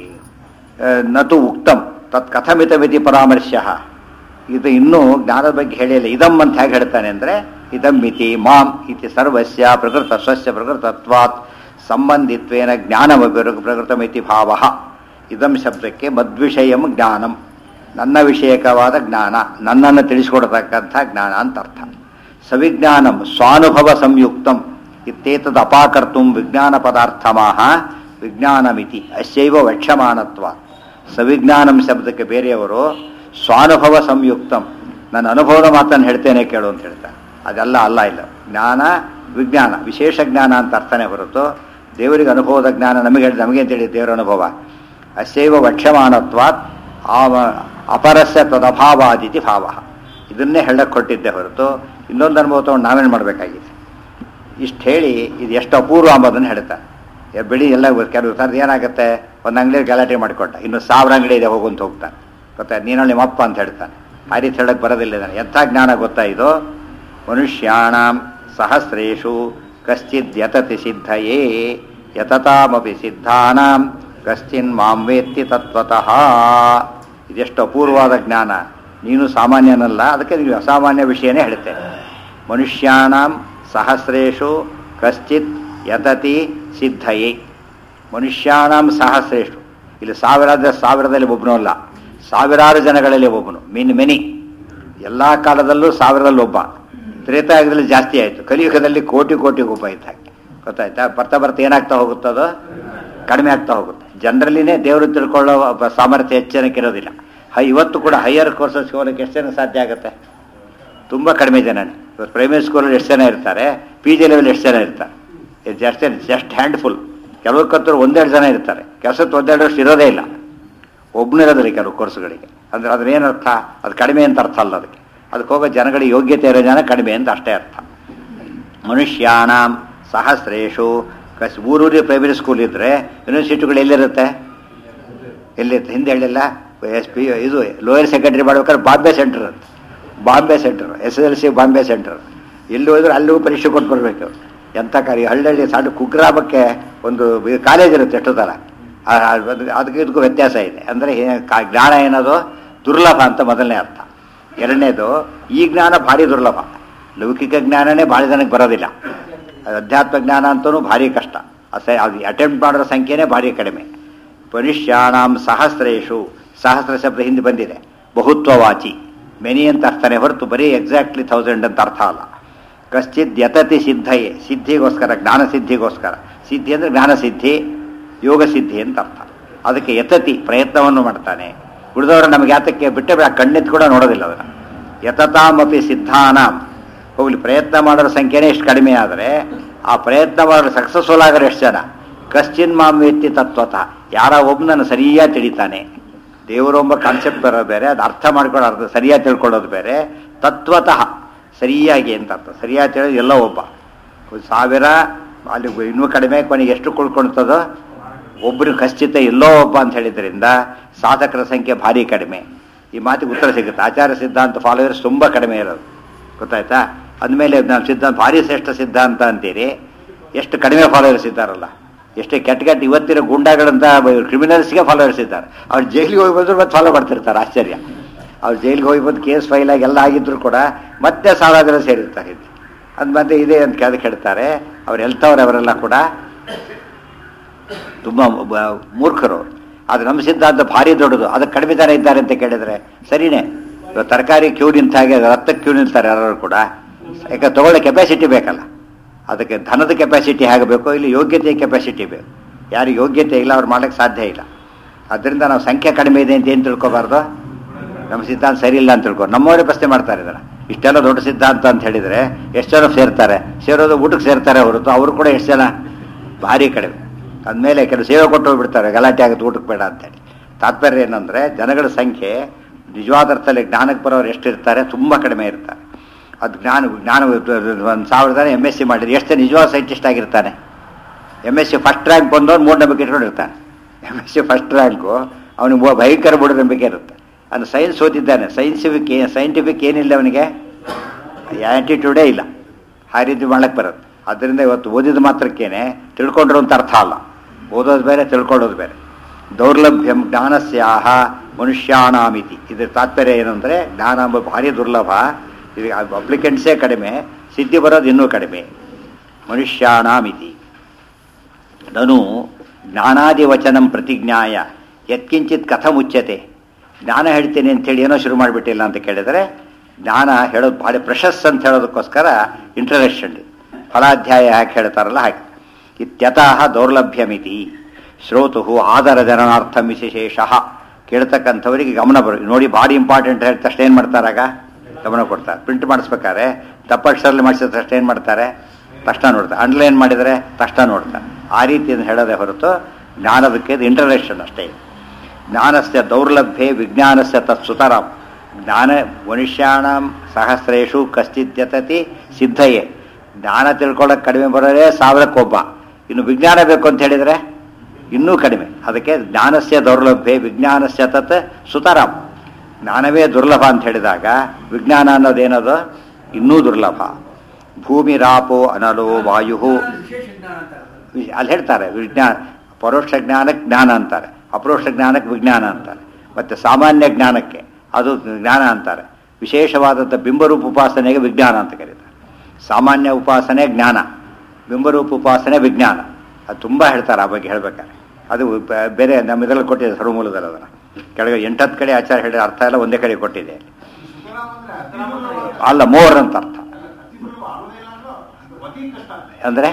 ಆ, ನತು ಉಕ್ತಂ ತತ್ ಕಥಮಿತಮಿತಿ ಪರಾಮರ್ಶ್ಯ ಇದು ಇನ್ನೂ ಜ್ಞಾನದ ಬಗ್ಗೆ ಹೇಳಿಲ್ಲ ಇದಂ ಅಂತ ಹೇಗೆ ಹೇಳ್ತಾನೆ ಅಂದರೆ ಇದಂ ಮಿತಿ ಮಾಂ ಇತಿ ಸರ್ವಸ್ಯ ಪ್ರಕೃತ ಸ್ವಸ್ಯ ಪ್ರಕೃತತ್ವಾತ್ ಸಂಬಂಧಿತ್ವೇನ ಜ್ಞಾನಮ ಪ್ರಕೃತಮಿತಿ ಭಾವ ಇದಂ ಶಬ್ದಕ್ಕೆ ಮದ್ವಿಷಯಂ ಜ್ಞಾನಂ ನನ್ನ ವಿಷಯಕವಾದ ಜ್ಞಾನ ನನ್ನನ್ನು ತಿಳಿಸಿಕೊಡತಕ್ಕಂಥ ಜ್ಞಾನ ಅಂತ ಅರ್ಥ ಸವಿಜ್ಞಾನಂ ಸ್ವಾನುಭವ ಸಂಯುಕ್ತಂ ಇತ್ತೇತದ್ ಅಪಾಕರ್ತು ವಿಜ್ಞಾನ ಪದಾರ್ಥಮಾಹ ವಿಜ್ಞಾನಮಿತಿ ಅಸ್ಯೈವ ವಕ್ಷಮಾನತ್ವ ಸವಿಜ್ಞಾನಂ ಶಬ್ದಕ್ಕೆ ಬೇರೆಯವರು ಸ್ವಾನುಭವ ಸಂಯುಕ್ತಂ ನನ್ನ ಅನುಭವದ ಮಾತನ್ನು ಹೇಳ್ತೇನೆ ಕೇಳು ಅಂತ ಹೇಳ್ತಾರೆ ಅದೆಲ್ಲ ಅಲ್ಲ ಇಲ್ಲ ಜ್ಞಾನ ವಿಜ್ಞಾನ ವಿಶೇಷ ಜ್ಞಾನ ಅಂತ ಅರ್ಥನೇ ಹೊರತು ದೇವರಿಗೆ ಅನುಭವದ ಜ್ಞಾನ ನಮಗೆ ನಮಗೆ ತಿಳಿದ ದೇವರ ಅನುಭವ ಅಸ್ಯೈವ ವಕ್ಷಮಾನತ್ವಾತ್ ಆವ ಅಪರಸ್ಯ ತದಭಾವಾದಿತಿ ಭಾವ ಇದನ್ನೇ ಹೇಳಕ್ಕೆ ಕೊಟ್ಟಿದ್ದೆ ಹೊರತು ಇನ್ನೊಂದು ಅನುಭವ ತಗೊಂಡು ನಾವೇನು ಮಾಡಬೇಕಾಗಿದೆ ಇಷ್ಟು ಹೇಳಿ ಇದು ಎಷ್ಟು ಅಪೂರ್ವ ಅಂಬೋದನ್ನು ಹೇಳ್ತಾರೆ ಎ- ಬಿಡಿ ಎಲ್ಲ ಕೆಲವು ಥರದ್ದು ಏನಾಗುತ್ತೆ ಒಂದು ಅಂಗಡಿಯಲ್ಲಿ ಗಲಾಟೆ ಮಾಡಿಕೊಟ್ಟ ಇನ್ನು ಸಾವಿರ ಅಂಗಡಿ ಇದೆ ಹೋಗು ಅಂತ ಹೋಗ್ತಾನೆ ಗೊತ್ತಾ ನೀನು ನಿಮ್ಮಪ್ಪ ಅಂತ ಹೇಳ್ತಾನೆ ಆ ರೀತಿ ಹೇಳಕ್ಕೆ ಬರೋದಿಲ್ಲ ಇದನ್ನು ಎಂಥ ಜ್ಞಾನ ಗೊತ್ತಾ ಇದು ಮನುಷ್ಯಾಣಂ ಸಹಸ್ರೇಷು ಕಶ್ಚಿದ್ ಯತತಿ ಸಿದ್ಧಯೇ ಯತತಾಮಪಿ ಸಿದ್ಧಾನಾಂ ಕಶ್ಚಿನ್ ಮಾಂ ವೇತ್ತಿ ತತ್ವತಃ ಇದೆಷ್ಟು ಅಪೂರ್ವವಾದ ಜ್ಞಾನ ನೀನು ಸಾಮಾನ್ಯನಲ್ಲ ಅದಕ್ಕೆ ನೀವು ಅಸಾಮಾನ್ಯ ವಿಷಯನೇ ಹೇಳ್ತೇನೆ ಮನುಷ್ಯಾಣಂ ಸಹಸ್ರೇಷು ಕಶ್ಚಿತ್ ಯತತಿ ಸಿದ್ಧಯೇ ಮನುಷ್ಯಾಣಂ ಸಹಸ್ರೇಷ್ಟು ಇಲ್ಲಿ ಸಾವಿರಾದ ಸಾವಿರದಲ್ಲಿ ಒಬ್ಬನು ಅಲ್ಲ ಸಾವಿರಾರು ಜನಗಳಲ್ಲಿ ಒಬ್ಬನು ಮೀನ್ ಮೆನಿ ಎಲ್ಲ ಕಾಲದಲ್ಲೂ ಸಾವಿರದಲ್ಲಿ ಒಬ್ಬ ತ್ರೇತಾಯುಗದಲ್ಲಿ ಜಾಸ್ತಿ ಆಯಿತು ಕಲಿಯುಗದಲ್ಲಿ ಕೋಟಿ ಕೋಟಿ ಒಬ್ಬ ಇದ್ದ ಹಾಗೆ ಗೊತ್ತಾಯ್ತಾ ಬರ್ತಾ ಬರ್ತಾ ಏನಾಗ್ತಾ ಹೋಗುತ್ತದೋ ಕಡಿಮೆ ಆಗ್ತಾ ಹೋಗುತ್ತೆ ಜನರಲ್ಲಿನೇ ದೇವರು ತಿಳ್ಕೊಳ್ಳೋ ಒಬ್ಬ ಸಾಮರ್ಥ್ಯ ಹೆಚ್ಚು ಜನಕ್ಕೆ ಇರೋದಿಲ್ಲ ಹೈ ಇವತ್ತು ಕೂಡ ಹೈಯರ್ ಕೋರ್ಸಸ್ ಹೋಗಲಿಕ್ಕೆ ಎಷ್ಟು ಜನ ಸಾಧ್ಯ ಆಗುತ್ತೆ ತುಂಬ ಕಡಿಮೆ ಜನ ಇವತ್ತು ಪ್ರೈಮರಿ ಸ್ಕೂಲಲ್ಲಿ ಎಷ್ಟು ಜನ ಇರ್ತಾರೆ ಪಿ ಜಿ ಲೆವೆಲ್ ಎಷ್ಟು ಜನ ಇರ್ತಾರೆ ಜಸ್ಟ್ ಜಸ್ಟ್ ಹ್ಯಾಂಡ್ಫುಲ್ ಕೆಲವಕ್ಕಂತೂ ಒಂದೆರಡು ಜನ ಇರ್ತಾರೆ ಕೆಲಸಕ್ಕೆ ಒಂದೆರಡು ವರ್ಷ ಇರೋದೇ ಇಲ್ಲ ಒಬ್ಬನಿರೋದಿಲ್ಲ ಕೆಲವು ಕೋರ್ಸ್ಗಳಿಗೆ ಅಂದರೆ ಅದ್ರ ಅರ್ಥ ಅದು ಕಡಿಮೆ ಅಂತ ಅರ್ಥ ಅಲ್ಲ ಅದಕ್ಕೆ ಅದಕ್ಕೆ ಹೋಗೋ ಜನಗಳಿಗೆ ಯೋಗ್ಯತೆ ಇರೋ ಜನ ಕಡಿಮೆ ಅಂತ ಅಷ್ಟೇ ಅರ್ಥ ಮನುಷ್ಯಾಣಂ ಸಹಸ್ರೇಶು ಕಸ್ ಊರೂರಿಗೆ ಪ್ರೈಮರಿ ಸ್ಕೂಲ್ ಇದ್ದರೆ ಯೂನಿವರ್ಸಿಟಿಗಳು ಎಲ್ಲಿರುತ್ತೆ ಎಲ್ಲಿ ಹಿಂದೆ ಹೇಳಿಲ್ಲ ಎಸ್ ಪಿ ಇದು ಲೋಯರ್ ಸೆಕೆಂಡ್ರಿ ಮಾಡ್ಬೇಕಾದ್ರೆ ಬಾಂಬೆ ಸೆಂಟರ್ ಅಂತ Bombay centre S L C Bombay centre ಎಲ್ಲಿ ಹೋದ್ರೆ ಅಲ್ಲಿಗೂ ಪರೀಕ್ಷೆ ಕೊಟ್ಟು ಬರಬೇಕು ಎಂಥ ಕಾರ್ಯ ಹಳ್ಳಿ ಸಣ್ಣ ಕುಗ್ರಾಮಕ್ಕೆ ಒಂದು ಕಾಲೇಜ್ ಇರುತ್ತೆ ಎಷ್ಟು ಥರ ಆ- ಅದು- ಅದಕ್ಕೆ ಇದಕ್ಕೂ ವ್ಯತ್ಯಾಸ ಇದೆ ಅಂದರೆ ಜ್ಞಾನ ಏನದು ದುರ್ಲಭ ಅಂತ ಮೊದಲನೇ ಅರ್ಥ ಎರಡನೇದು ಈ ಜ್ಞಾನ ಭಾರಿ ದುರ್ಲಭ ಲೌಕಿಕ ಜ್ಞಾನನೇ ಭಾಳ ಜನಕ್ಕೆ ಬರೋದಿಲ್ಲ ಅದು ಅಧ್ಯಾತ್ಮ ಜ್ಞಾನ ಅಂತೂ ಭಾರಿ ಕಷ್ಟ ಅಸೆ ಅದು ಅಟೆಂಪ್ಟ್ ಮಾಡೋ ಸಂಖ್ಯೆನೇ ಭಾರಿ ಕಡಿಮೆ ಮನುಷ್ಯಾಣಂ ಸಹಸ್ರೇಶು ಸಹಸ್ರ ಶಬ್ದ ಹಿಂದೆ ಬಂದಿದೆ ಬಹುತ್ವವಾಚಿ ಮೆನಿ ಅಂತ ಅರ್ಥನೇ ಹೊರತು ಬರೀ ಎಕ್ಸಾಕ್ಟ್ಲಿ ಥೌಸಂಡ್ ಅಂತ ಅರ್ಥ ಅಲ್ಲ ಕಶ್ಚಿತ್ ಯತತಿ ಸಿದ್ಧಯೇ ಸಿದ್ಧಿಗೋಸ್ಕರ ಜ್ಞಾನ ಸಿದ್ಧಿಗೋಸ್ಕರ ಸಿದ್ಧಿ ಅಂದರೆ ಜ್ಞಾನ ಸಿದ್ಧಿ ಯೋಗ ಸಿದ್ಧಿ ಅಂತ ಅರ್ಥ ಅದಕ್ಕೆ ಯತತಿ ಪ್ರಯತ್ನವನ್ನು ಮಾಡ್ತಾನೆ ಉಳಿದವರು ನಮಗೆ ಯಾತಕ್ಕೆ ಬಿಟ್ಟು ಬಿಡ ಕಣ್ಣೆತ್ತು ಕೂಡ ನೋಡೋದಿಲ್ಲ ಅದನ್ನು ಯತತಾಮಪಿ ಸಿದ್ಧಾನಾಂ ಹೋಗ್ಲಿ ಪ್ರಯತ್ನ ಮಾಡೋರ ಸಂಖ್ಯೆನೇ ಎಷ್ಟು ಕಡಿಮೆ ಆದರೆ ಆ ಪ್ರಯತ್ನ ಮಾಡೋರು ಸಕ್ಸಸ್ಫುಲ್ ಆಗೋರು ಎಷ್ಟು ಜನ ಕಶ್ಚಿನ್ ಮಾಂ ವ್ಯಕ್ತಿ ತತ್ವತಃ ಯಾರ ಒಬ್ಬನನ್ನು ಸರಿಯಾಗಿ ತಿಳಿತಾನೆ ದೇವರೊಬ್ಬ ಕಾನ್ಸೆಪ್ಟ್ ಬರೋದು ಬೇರೆ ಅದು ಅರ್ಥ ಮಾಡ್ಕೊಳ್ಳೋ ಅರ್ಥ ಸರಿಯಾಗಿ ತಿಳ್ಕೊಳ್ಳೋದು ಬೇರೆ ತತ್ವತಃ ಸರಿಯಾಗಿ ಅಂತ ಅರ್ಥ ಸರಿಯಾಗಿ ತಿಳಿಯೋದು ಎಲ್ಲ ಒಬ್ಬ ಒಂದು ಸಾವಿರ ಅಲ್ಲಿ ಇನ್ನೂ ಕಡಿಮೆ ಕೊನೆಗೆ ಎಷ್ಟು ಕುಳ್ಕೊಳ್ತದೋ ಒಬ್ಬರು ಖಚಿತ ಎಲ್ಲೋ ಒಬ್ಬ ಅಂತ ಹೇಳಿದ್ರಿಂದ ಸಾಧಕರ ಸಂಖ್ಯೆ ಭಾರಿ ಕಡಿಮೆ ಈ ಮಾತಿಗೆ ಉತ್ತರ ಸಿಗುತ್ತೆ ಆಚಾರ ಸಿದ್ಧಾಂತ ಫಾಲೋವರ್ಸ್ ತುಂಬ ಕಡಿಮೆ ಇರೋದು ಗೊತ್ತಾಯ್ತಾ ಅಂದಮೇಲೆ ನಾವು ಸಿದ್ಧಾಂತ ಭಾರಿ ಶ್ರೇಷ್ಠ ಸಿದ್ಧಾಂತ ಅಂತೀರಿ ಎಷ್ಟು ಕಡಿಮೆ ಫಾಲೋವರ್ಸ್ ಇದ್ದಾರಲ್ಲ ಎಷ್ಟೇ ಕೆಟ್ಟ ಕೆಟ್ಟ ಇವತ್ತಿನ ಗುಂಡಾಗಳಂತ ಕ್ರಿಮಿನಲ್ಸ್ಗೆ ಫಾಲೋವರ್ಸ್ ಇದ್ದಾರೆ ಅವ್ರು ಜೈಲಿಗೆ ಹೋಗಿ ಬಂದ್ರು ಮತ್ತೆ ಫಾಲೋ ಮಾಡ್ತಿರ್ತಾರೆ ಆಶ್ಚರ್ಯ ಅವ್ರು ಜೈಲಿಗೆ ಹೋಗಿ ಬಂದು ಕೇಸ್ ಫೈಲ್ ಆಗಿ ಎಲ್ಲ ಆಗಿದ್ರು ಕೂಡ ಮತ್ತೆ ಸಾವಿರ ಜನ ಸೇರಿರ್ತಾರೆ ಇಲ್ಲಿ ಅದು ಮತ್ತೆ ಇದೆ ಅಂತ ಕೇಳಿ ಕೇಳ್ತಾರೆ ಅವ್ರು ಎಲ್ತವ್ರೆ ಅವರೆಲ್ಲ ಕೂಡ ತುಂಬ ಬ- ಮೂರ್ಖರು ಅದು ನಮ್ಮ ಸಿದ್ಧಾಂತ ಭಾರಿ ದೊಡ್ಡದು ಅದಕ್ಕೆ ಕಡಿಮೆ ಜನ ಇದ್ದಾರೆ ಅಂತ ಕೇಳಿದ್ರೆ ಸರಿನೇ ಇವಾಗ ತರಕಾರಿ ಕ್ಯೂ ನಿಂತ ಹಾಗೆ ರಕ್ತಕ್ಕೆ ಕ್ಯೂ ನಿಲ್ತಾರೆ ಯಾರು ಕೂಡ ಯಾಕೆ ತಗೊಳ್ಳೋ ಕೆಪಾಸಿಟಿ ಬೇಕಲ್ಲ ಅದಕ್ಕೆ ಧನದ ಕೆಪಾಸಿಟಿ ಹೇಗೆ ಬೇಕೋ ಇಲ್ಲಿ ಯೋಗ್ಯತೆಯ ಕೆಪಾಸಿಟಿ ಬೇಕು ಯಾರು ಯೋಗ್ಯತೆ ಇಲ್ಲ ಅವ್ರು ಮಾಡೋಕ್ಕೆ ಸಾಧ್ಯ ಇಲ್ಲ ಅದರಿಂದ ನಾವು ಸಂಖ್ಯೆ ಕಡಿಮೆ ಇದೆ ಅಂತ ಏನು ತಿಳ್ಕೊಬಾರ್ದು ನಮ್ಮ ಸಿದ್ಧಾಂತ ಸರಿ ಇಲ್ಲ ಅಂತ ತಿಳ್ಕೊ ನಮ್ಮವರೇ ಪ್ರಶ್ನೆ ಮಾಡ್ತಾರೆ ಇದನ್ನ ಇಷ್ಟೆಲ್ಲ ದೊಡ್ಡ ಸಿದ್ಧಾಂತ ಅಂತ ಹೇಳಿದರೆ ಎಷ್ಟು ಜನ ಸೇರ್ತಾರೆ ಸೇರೋದು ಊಟಕ್ಕೆ ಸೇರ್ತಾರೆ ಹೊರತು ಅವರು ಕೂಡ ಎಷ್ಟು ಜನ ಭಾರಿ ಕಡಿಮೆ ಅಂದಮೇಲೆ ಕೆಲವು ಸೇವೆ ಕೊಟ್ಟು ಹೋಗ್ಬಿಡ್ತಾರೆ ಗಲಾಟೆ ಆಗುತ್ತೆ ಊಟಕ್ಕೆ ಬೇಡ ಅಂತೇಳಿ ತಾತ್ಪರ್ಯ ಏನಂದರೆ ಜನಗಳ ಸಂಖ್ಯೆ ನಿಜವಾದ ಅರ್ಥದಲ್ಲಿ ಜ್ಞಾನಕ್ಕೆ ಬರೋರು ಎಷ್ಟಿರ್ತಾರೆ ತುಂಬ ಕಡಿಮೆ ಇರ್ತಾರೆ ಅದು ಜ್ಞಾನ ಜ್ಞಾನ ಒಂದು ಸಾವಿರ ಜನ ಎಮ್ ಎಸ್ ಸಿ ಮಾಡಿದ್ರೆ ಎಷ್ಟು ನಿಜವಾದ ಸೈಂಟಿಸ್ಟ್ ಆಗಿರ್ತಾನೆ M S C first rank ಬಂದವನು ಮೂಢನಂಬಿಕೆ ಇಟ್ಕೊಂಡಿರ್ತಾನೆ M S C first rank ಅವನಿಗೆ ಮೂ- ಭಯಂಕರ ಮೂಢನಂಬಿಕೆ ಇರುತ್ತೆ ಅವನು ಸೈನ್ಸ್ ಓದಿದ್ದಾನೆ ಸೈನ್ಸಿಫಿಕ್ ಸೈಂಟಿಫಿಕ್ ಏನಿಲ್ಲ ಅವನಿಗೆ ಆ್ಯಟಿಟ್ಯೂಡೇ ಇಲ್ಲ ಆ ರೀತಿ ಮಾಡಕ್ಕೆ ಬರುತ್ತೆ ಅದರಿಂದ ಇವತ್ತು ಓದಿದ ಮಾತ್ರಕ್ಕೇನೆ ತಿಳ್ಕೊಂಡ್ರು ಅಂತ ಅರ್ಥ ಅಲ್ಲ ಓದೋದು ಬೇರೆ ತಿಳ್ಕೊಳ್ಳೋದು ಬೇರೆ ದೌರ್ಲಭ್ಯಂ ಜ್ಞಾನಸ್ಯಾಹ ಮನುಷ್ಯಾಣಾಮಿತಿ ಇದ್ರ ತಾತ್ಪರ್ಯ ಏನು ಅಂದರೆ ಜ್ಞಾನ ಎಂಬ ಭಾರಿ ದುರ್ಲಭ ಇದು ಅಪ್ಲಿಕೆಂಟ್ಸೇ ಕಡಿಮೆ ಸಿದ್ಧಿ ಬರೋದು ಇನ್ನೂ ಕಡಿಮೆ ಮನುಷ್ಯಾಣಾಮಿತಿ ನನು ಜ್ಞಾನಾದಿವಚನಂ ಪ್ರತಿಜ್ಞಾಯ ಯತ್ಕಿಂಚಿತ್ ಕಥಮುಚ್ಯತೆ ಜ್ಞಾನ ಹೇಳ್ತೀನಿ ಅಂತೇಳಿ ಏನೋ ಶುರು ಮಾಡಿಬಿಟ್ಟಿಲ್ಲ ಅಂತ ಕೇಳಿದರೆ ಜ್ಞಾನ ಹೇಳೋದು ಭಾಳ ಪ್ರಶಸ್ ಅಂತ ಹೇಳೋದಕ್ಕೋಸ್ಕರ ಇಂಟ್ರಡಕ್ಷನ್ ಫಲಾಧ್ಯಾಯ ಯಾಕೆ ಹೇಳ್ತಾರಲ್ಲ ಹಾಗೆ ಇತ್ಯತಃ ದೌರ್ಲಭ್ಯಮಿತಿ ಶ್ರೋತು ಆದರ ಜನನಾರ್ಥಂ ವಿಶೇಷ ಕೇಳ್ತಕ್ಕಂಥವರಿಗೆ ಗಮನ ಬರು ನೋಡಿ ಭಾರಿ ಇಂಪಾರ್ಟೆಂಟ್ ಹೇಳಿದ ತಕ್ಷಣ ಏನು ಮಾಡ್ತಾರಾಗ ಗಮನ ಕೊಡ್ತಾರೆ ಪ್ರಿಂಟ್ ಮಾಡಿಸ್ಬೇಕಾದ್ರೆ ತಪ್ಪಕ್ಷರಲ್ಲಿ ಮಾಡಿಸಿದ ತಕ್ಷಣ ಏನು ಮಾಡ್ತಾರೆ ತಕ್ಷಣ ನೋಡ್ತಾರೆ ಅಂಡರ್ಲೈನ್ ಮಾಡಿದರೆ ತಕ್ಷಣ ನೋಡ್ತಾರೆ ಆ ರೀತಿಯನ್ನು ಹೇಳೋದೇ ಹೊರತು ಜ್ಞಾನದಕ್ಕೆ ಇಂಟರ್ನೆಷನ್ ಅಷ್ಟೇ ಜ್ಞಾನಸ್ಯ ದೌರ್ಲಭ್ಯೆ ವಿಜ್ಞಾನಸ್ಯ ತತ್ಸುತರಾಂ ಜ್ಞಾನ ಮನುಷ್ಯಾಣಂ ಸಹಸ್ರೇಶು ಕಶ್ಚಿದ್ಯತತಿ ಸಿದ್ಧಯೇ ಜ್ಞಾನ ತಿಳ್ಕೊಳ್ಳೋಕೆ ಕಡಿಮೆ ಬರೋದೇ ಸಾವಿರಕ್ಕೊಬ್ಬ ಇನ್ನು ವಿಜ್ಞಾನ ಬೇಕು ಅಂತ ಹೇಳಿದರೆ ಇನ್ನೂ ಕಡಿಮೆ ಅದಕ್ಕೆ ಜ್ಞಾನಸ್ಯ ದೌರ್ಲಭ್ಯೆ ವಿಜ್ಞಾನಸ್ಯ ತತ್ ಸುತರಾಂ ಜ್ಞಾನವೇ ದುರ್ಲಭ ಅಂತ ಹೇಳಿದಾಗ ವಿಜ್ಞಾನ ಅನ್ನೋದೇನದು ಇನ್ನೂ ದುರ್ಲಭ ಭೂಮಿ ರಾಪೋ ಅನಲೋ ವಾಯು ವಿಶೇಷ ಜ್ಞಾನ ಅಂತಾರೆ ವಿ- ಅಲ್ಲಿ ಹೇಳ್ತಾರೆ ವಿಜ್ಞಾನ ಪರೋಕ್ಷ ಜ್ಞಾನಕ್ಕೆ ಜ್ಞಾನ ಅಂತಾರೆ ಅಪರೋಕ್ಷ ಜ್ಞಾನಕ್ಕೆ ವಿಜ್ಞಾನ ಅಂತಾರೆ ಮತ್ತು ಸಾಮಾನ್ಯ ಜ್ಞಾನಕ್ಕೆ ಅದು ಜ್ಞಾನ ಅಂತಾರೆ ವಿಶೇಷವಾದಂಥ ಬಿಂಬರೂಪ ಉಪಾಸನೆಗೆ ವಿಜ್ಞಾನ ಅಂತ ಕರೀತಾರೆ ಸಾಮಾನ್ಯ ಉಪಾಸನೆ ಜ್ಞಾನ ಬಿಂಬರೂಪ ಉಪಾಸನೆ ವಿಜ್ಞಾನ ಅದು ತುಂಬ ಹೇಳ್ತಾರೆ ಆ ಬಗ್ಗೆ ಹೇಳ್ಬೇಕಾದ್ರೆ ಅದು ಬ- ಬೇರೆ ನಮ್ಮ ಇದರಲ್ಲಿ ಕೊಟ್ಟಿದೆ ಸರ್ವಮೂಲದಲ್ಲಿ ಅದನ್ನು ಕೆಳಗೆ ಎಂಟತ್ತು ಕಡೆ ಆಚಾರ ಹೇಳಿದ ಅರ್ಥ ಎಲ್ಲ ಒಂದೇ ಕಡೆ ಕೊಟ್ಟಿದೆ ಅಲ್ಲ ಮೋರ್ ಅಂತ ಅರ್ಥ ಅಂದರೆ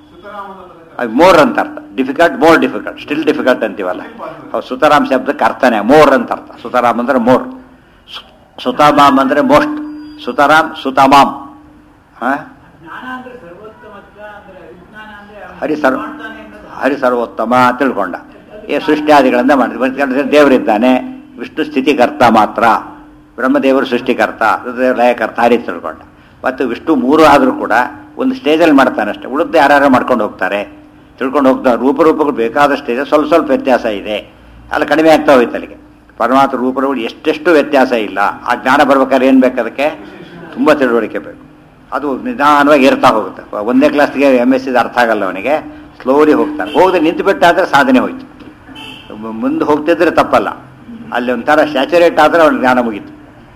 ಅದು ಮೋರ್ ಅಂತ ಅರ್ಥ difficult more difficult still difficult ಅಂತೀವಲ್ಲ ಹೌದು ಸುತರಾಮ್ ಶಬ್ದಕ್ಕೆ ಅರ್ಥನೇ ಮೋರ್ ಅಂತ ಅರ್ಥ ಸುತರಾಮ್ ಅಂದ್ರೆ ಮೋರ್ ಸು- ಸುತಾಮಾಮ್ ಅಂದ್ರೆ ಮೋಸ್ಟ್ ಸುತರಾಮ್ ಸುತಮಾಮ್ ಹಾ ಜ್ಞಾನ ಅಂದ್ರೆ ಸರ್ವೋತ್ತಮತ್ವ ಅಂದ್ರೆ ವಿಜ್ಞಾನ ಅಂದ್ರೆ ಅವ್ನು ಹರಿ ಸರ್ವ ಮಾಡ್ತಾನೆ ಅನ್ನೋದು ಹರಿ ಸರ್ವೋತ್ತಮ ತಿಳ್ಕೊಂಡ ಏ ಸೃಷ್ಟಿಯಾದಿಗಳಿಂದ ಮಾಡಿದ ದೇವರಿದ್ದಾನೆ ವಿಷ್ಣು ಸ್ಥಿತಿಕರ್ತ ಮಾತ್ರ ಬ್ರಹ್ಮದೇವರು ಸೃಷ್ಟಿಕರ್ತ ರುದ್ರದೇವರು ಲಯಕರ್ತ ಆ ರೀತಿ ತಿಳ್ಕೊಂಡ ಮತ್ತು ವಿಷ್ಣು ಮೂರು ಆದರೂ ಕೂಡ ಒಂದು ಸ್ಟೇಜಲ್ಲಿ ಮಾಡ್ತಾನೆ ಅಷ್ಟೇ ಉಳಿದು ಯಾರ್ಯಾರು ಮಾಡ್ಕೊಂಡು ಹೋಗ್ತಾರೆ ತಿಳ್ಕೊಂಡು ಹೋಗ್ತಾ ರೂಪರೂಪಗಳು ಬೇಕಾದಷ್ಟು ಇದೆ ಸ್ವಲ್ಪ ಸ್ವಲ್ಪ ವ್ಯತ್ಯಾಸ ಇದೆ ಅಲ್ಲಿ ಕಡಿಮೆ ಆಗ್ತಾ ಹೋಯ್ತು ಅಲ್ಲಿಗೆ ಪರಮಾತ್ಮ ರೂಪಗಳು ಎಷ್ಟೆಷ್ಟು ವ್ಯತ್ಯಾಸ ಇಲ್ಲ ಆ ಜ್ಞಾನ ಬರ್ಬೇಕಾದ್ರೆ ಏನು ಬೇಕು ಅದಕ್ಕೆ ತುಂಬ ತಿಳುವಳಿಕೆ ಬೇಕು ಅದು ನಿಧಾನವಾಗಿ ಏರ್ತಾ ಹೋಗುತ್ತೆ ಒಂದೇ ಕ್ಲಾಸ್ಗೆ ಎಮ್ ಎಸ್ ಅರ್ಥ ಆಗಲ್ಲ ಅವನಿಗೆ ಸ್ಲೋಲಿ ಹೋಗ್ತಾನೆ ಹೋಗದೆ ನಿಂತು ಬಿಟ್ಟಾದ್ರೆ ಸಾಧನೆ ಹೋಯ್ತು ಮು- ಮುಂದೆ ಹೋಗ್ತಿದ್ರೆ ತಪ್ಪಲ್ಲ ಅಲ್ಲಿ ಒಂಥರ ಸ್ಯಾಚುರೇಟ್ ಆದರೆ ಅವನ ಜ್ಞಾನ ಮುಗೀತು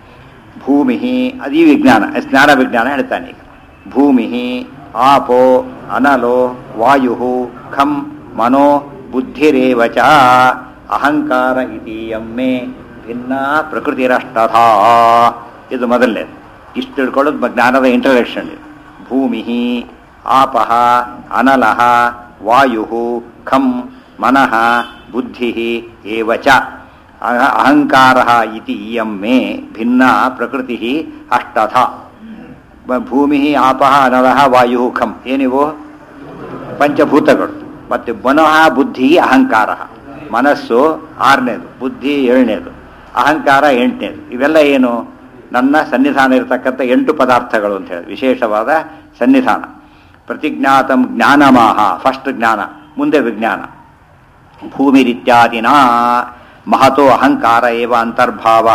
ಭೂಮಿ ಅದು ಈ ವಿಜ್ಞಾನ ಸ್ನಾನ ವಿಜ್ಞಾನ ಹೇಳ್ತಾನೆ ಈಗ ಭೂಮಿ ಆಪೋ ಅನಲೋ ವಾಯು ಖಂ ಮನೋ ಬುದ್ಧಿರೇವ ಚ ಅಹಂಕಾರ ಇತೀಯಮ್ಮೆ ಭಿನ್ನ ಪ್ರಕೃತಿರಷ್ಟಥಾ ಇದು ಮೊದಲನೇದು ಇಷ್ಟು ತಿಳ್ಕೊಳ್ಳೋದು ಮ- ಜ್ಞಾನದ ಇಂಟ್ರಡಕ್ಷನ್ ಇದು ಭೂಮಿ ಆಪಃ ಅನಲಃ ವಾಯು ಖಂ ಮನಃ ಬುದ್ಧಿ ಏವ ಚ ಅಹ- ಅಹಂಕಾರ ಇತಿ ಇಯಂ ಮೇ ಭಿನ್ನ ಪ್ರಕೃತಿ ಅಷ್ಟಥ ಬ- ಭೂಮಿ ಆಪಃ ಅನಲಃ ವಾಯು ಖಂ ಏನಿವು ಪಂಚಭೂತಗಳು ಮತ್ತು ಮನಃ ಬುದ್ಧಿ ಅಹಂಕಾರ ಮನಸ್ಸು ಆರನೇದು ಬುದ್ಧಿ ಏಳನೇದು ಅಹಂಕಾರ ಎಂಟನೇದು ಇವೆಲ್ಲ ಏನು ನನ್ನ ಸನ್ನಿಧಾನ ಇರತಕ್ಕಂಥ ಎಂಟು ಪದಾರ್ಥಗಳು ಅಂತ ಹೇಳಿ ವಿಶೇಷವಾದ ಸನ್ನಿಧಾನ ಪ್ರತಿಜ್ಞಾತಂ ಜ್ಞಾನಮಾಹ ಫಸ್ಟ್ ಜ್ಞಾನ ಮುಂದೆ ವಿಜ್ಞಾನ ಭೂಮಿರಿತ್ಯಾದಿನ ಮಹತೋ ಅಹಂಕಾರ ಏವ ಅಂತರ್ಭಾವ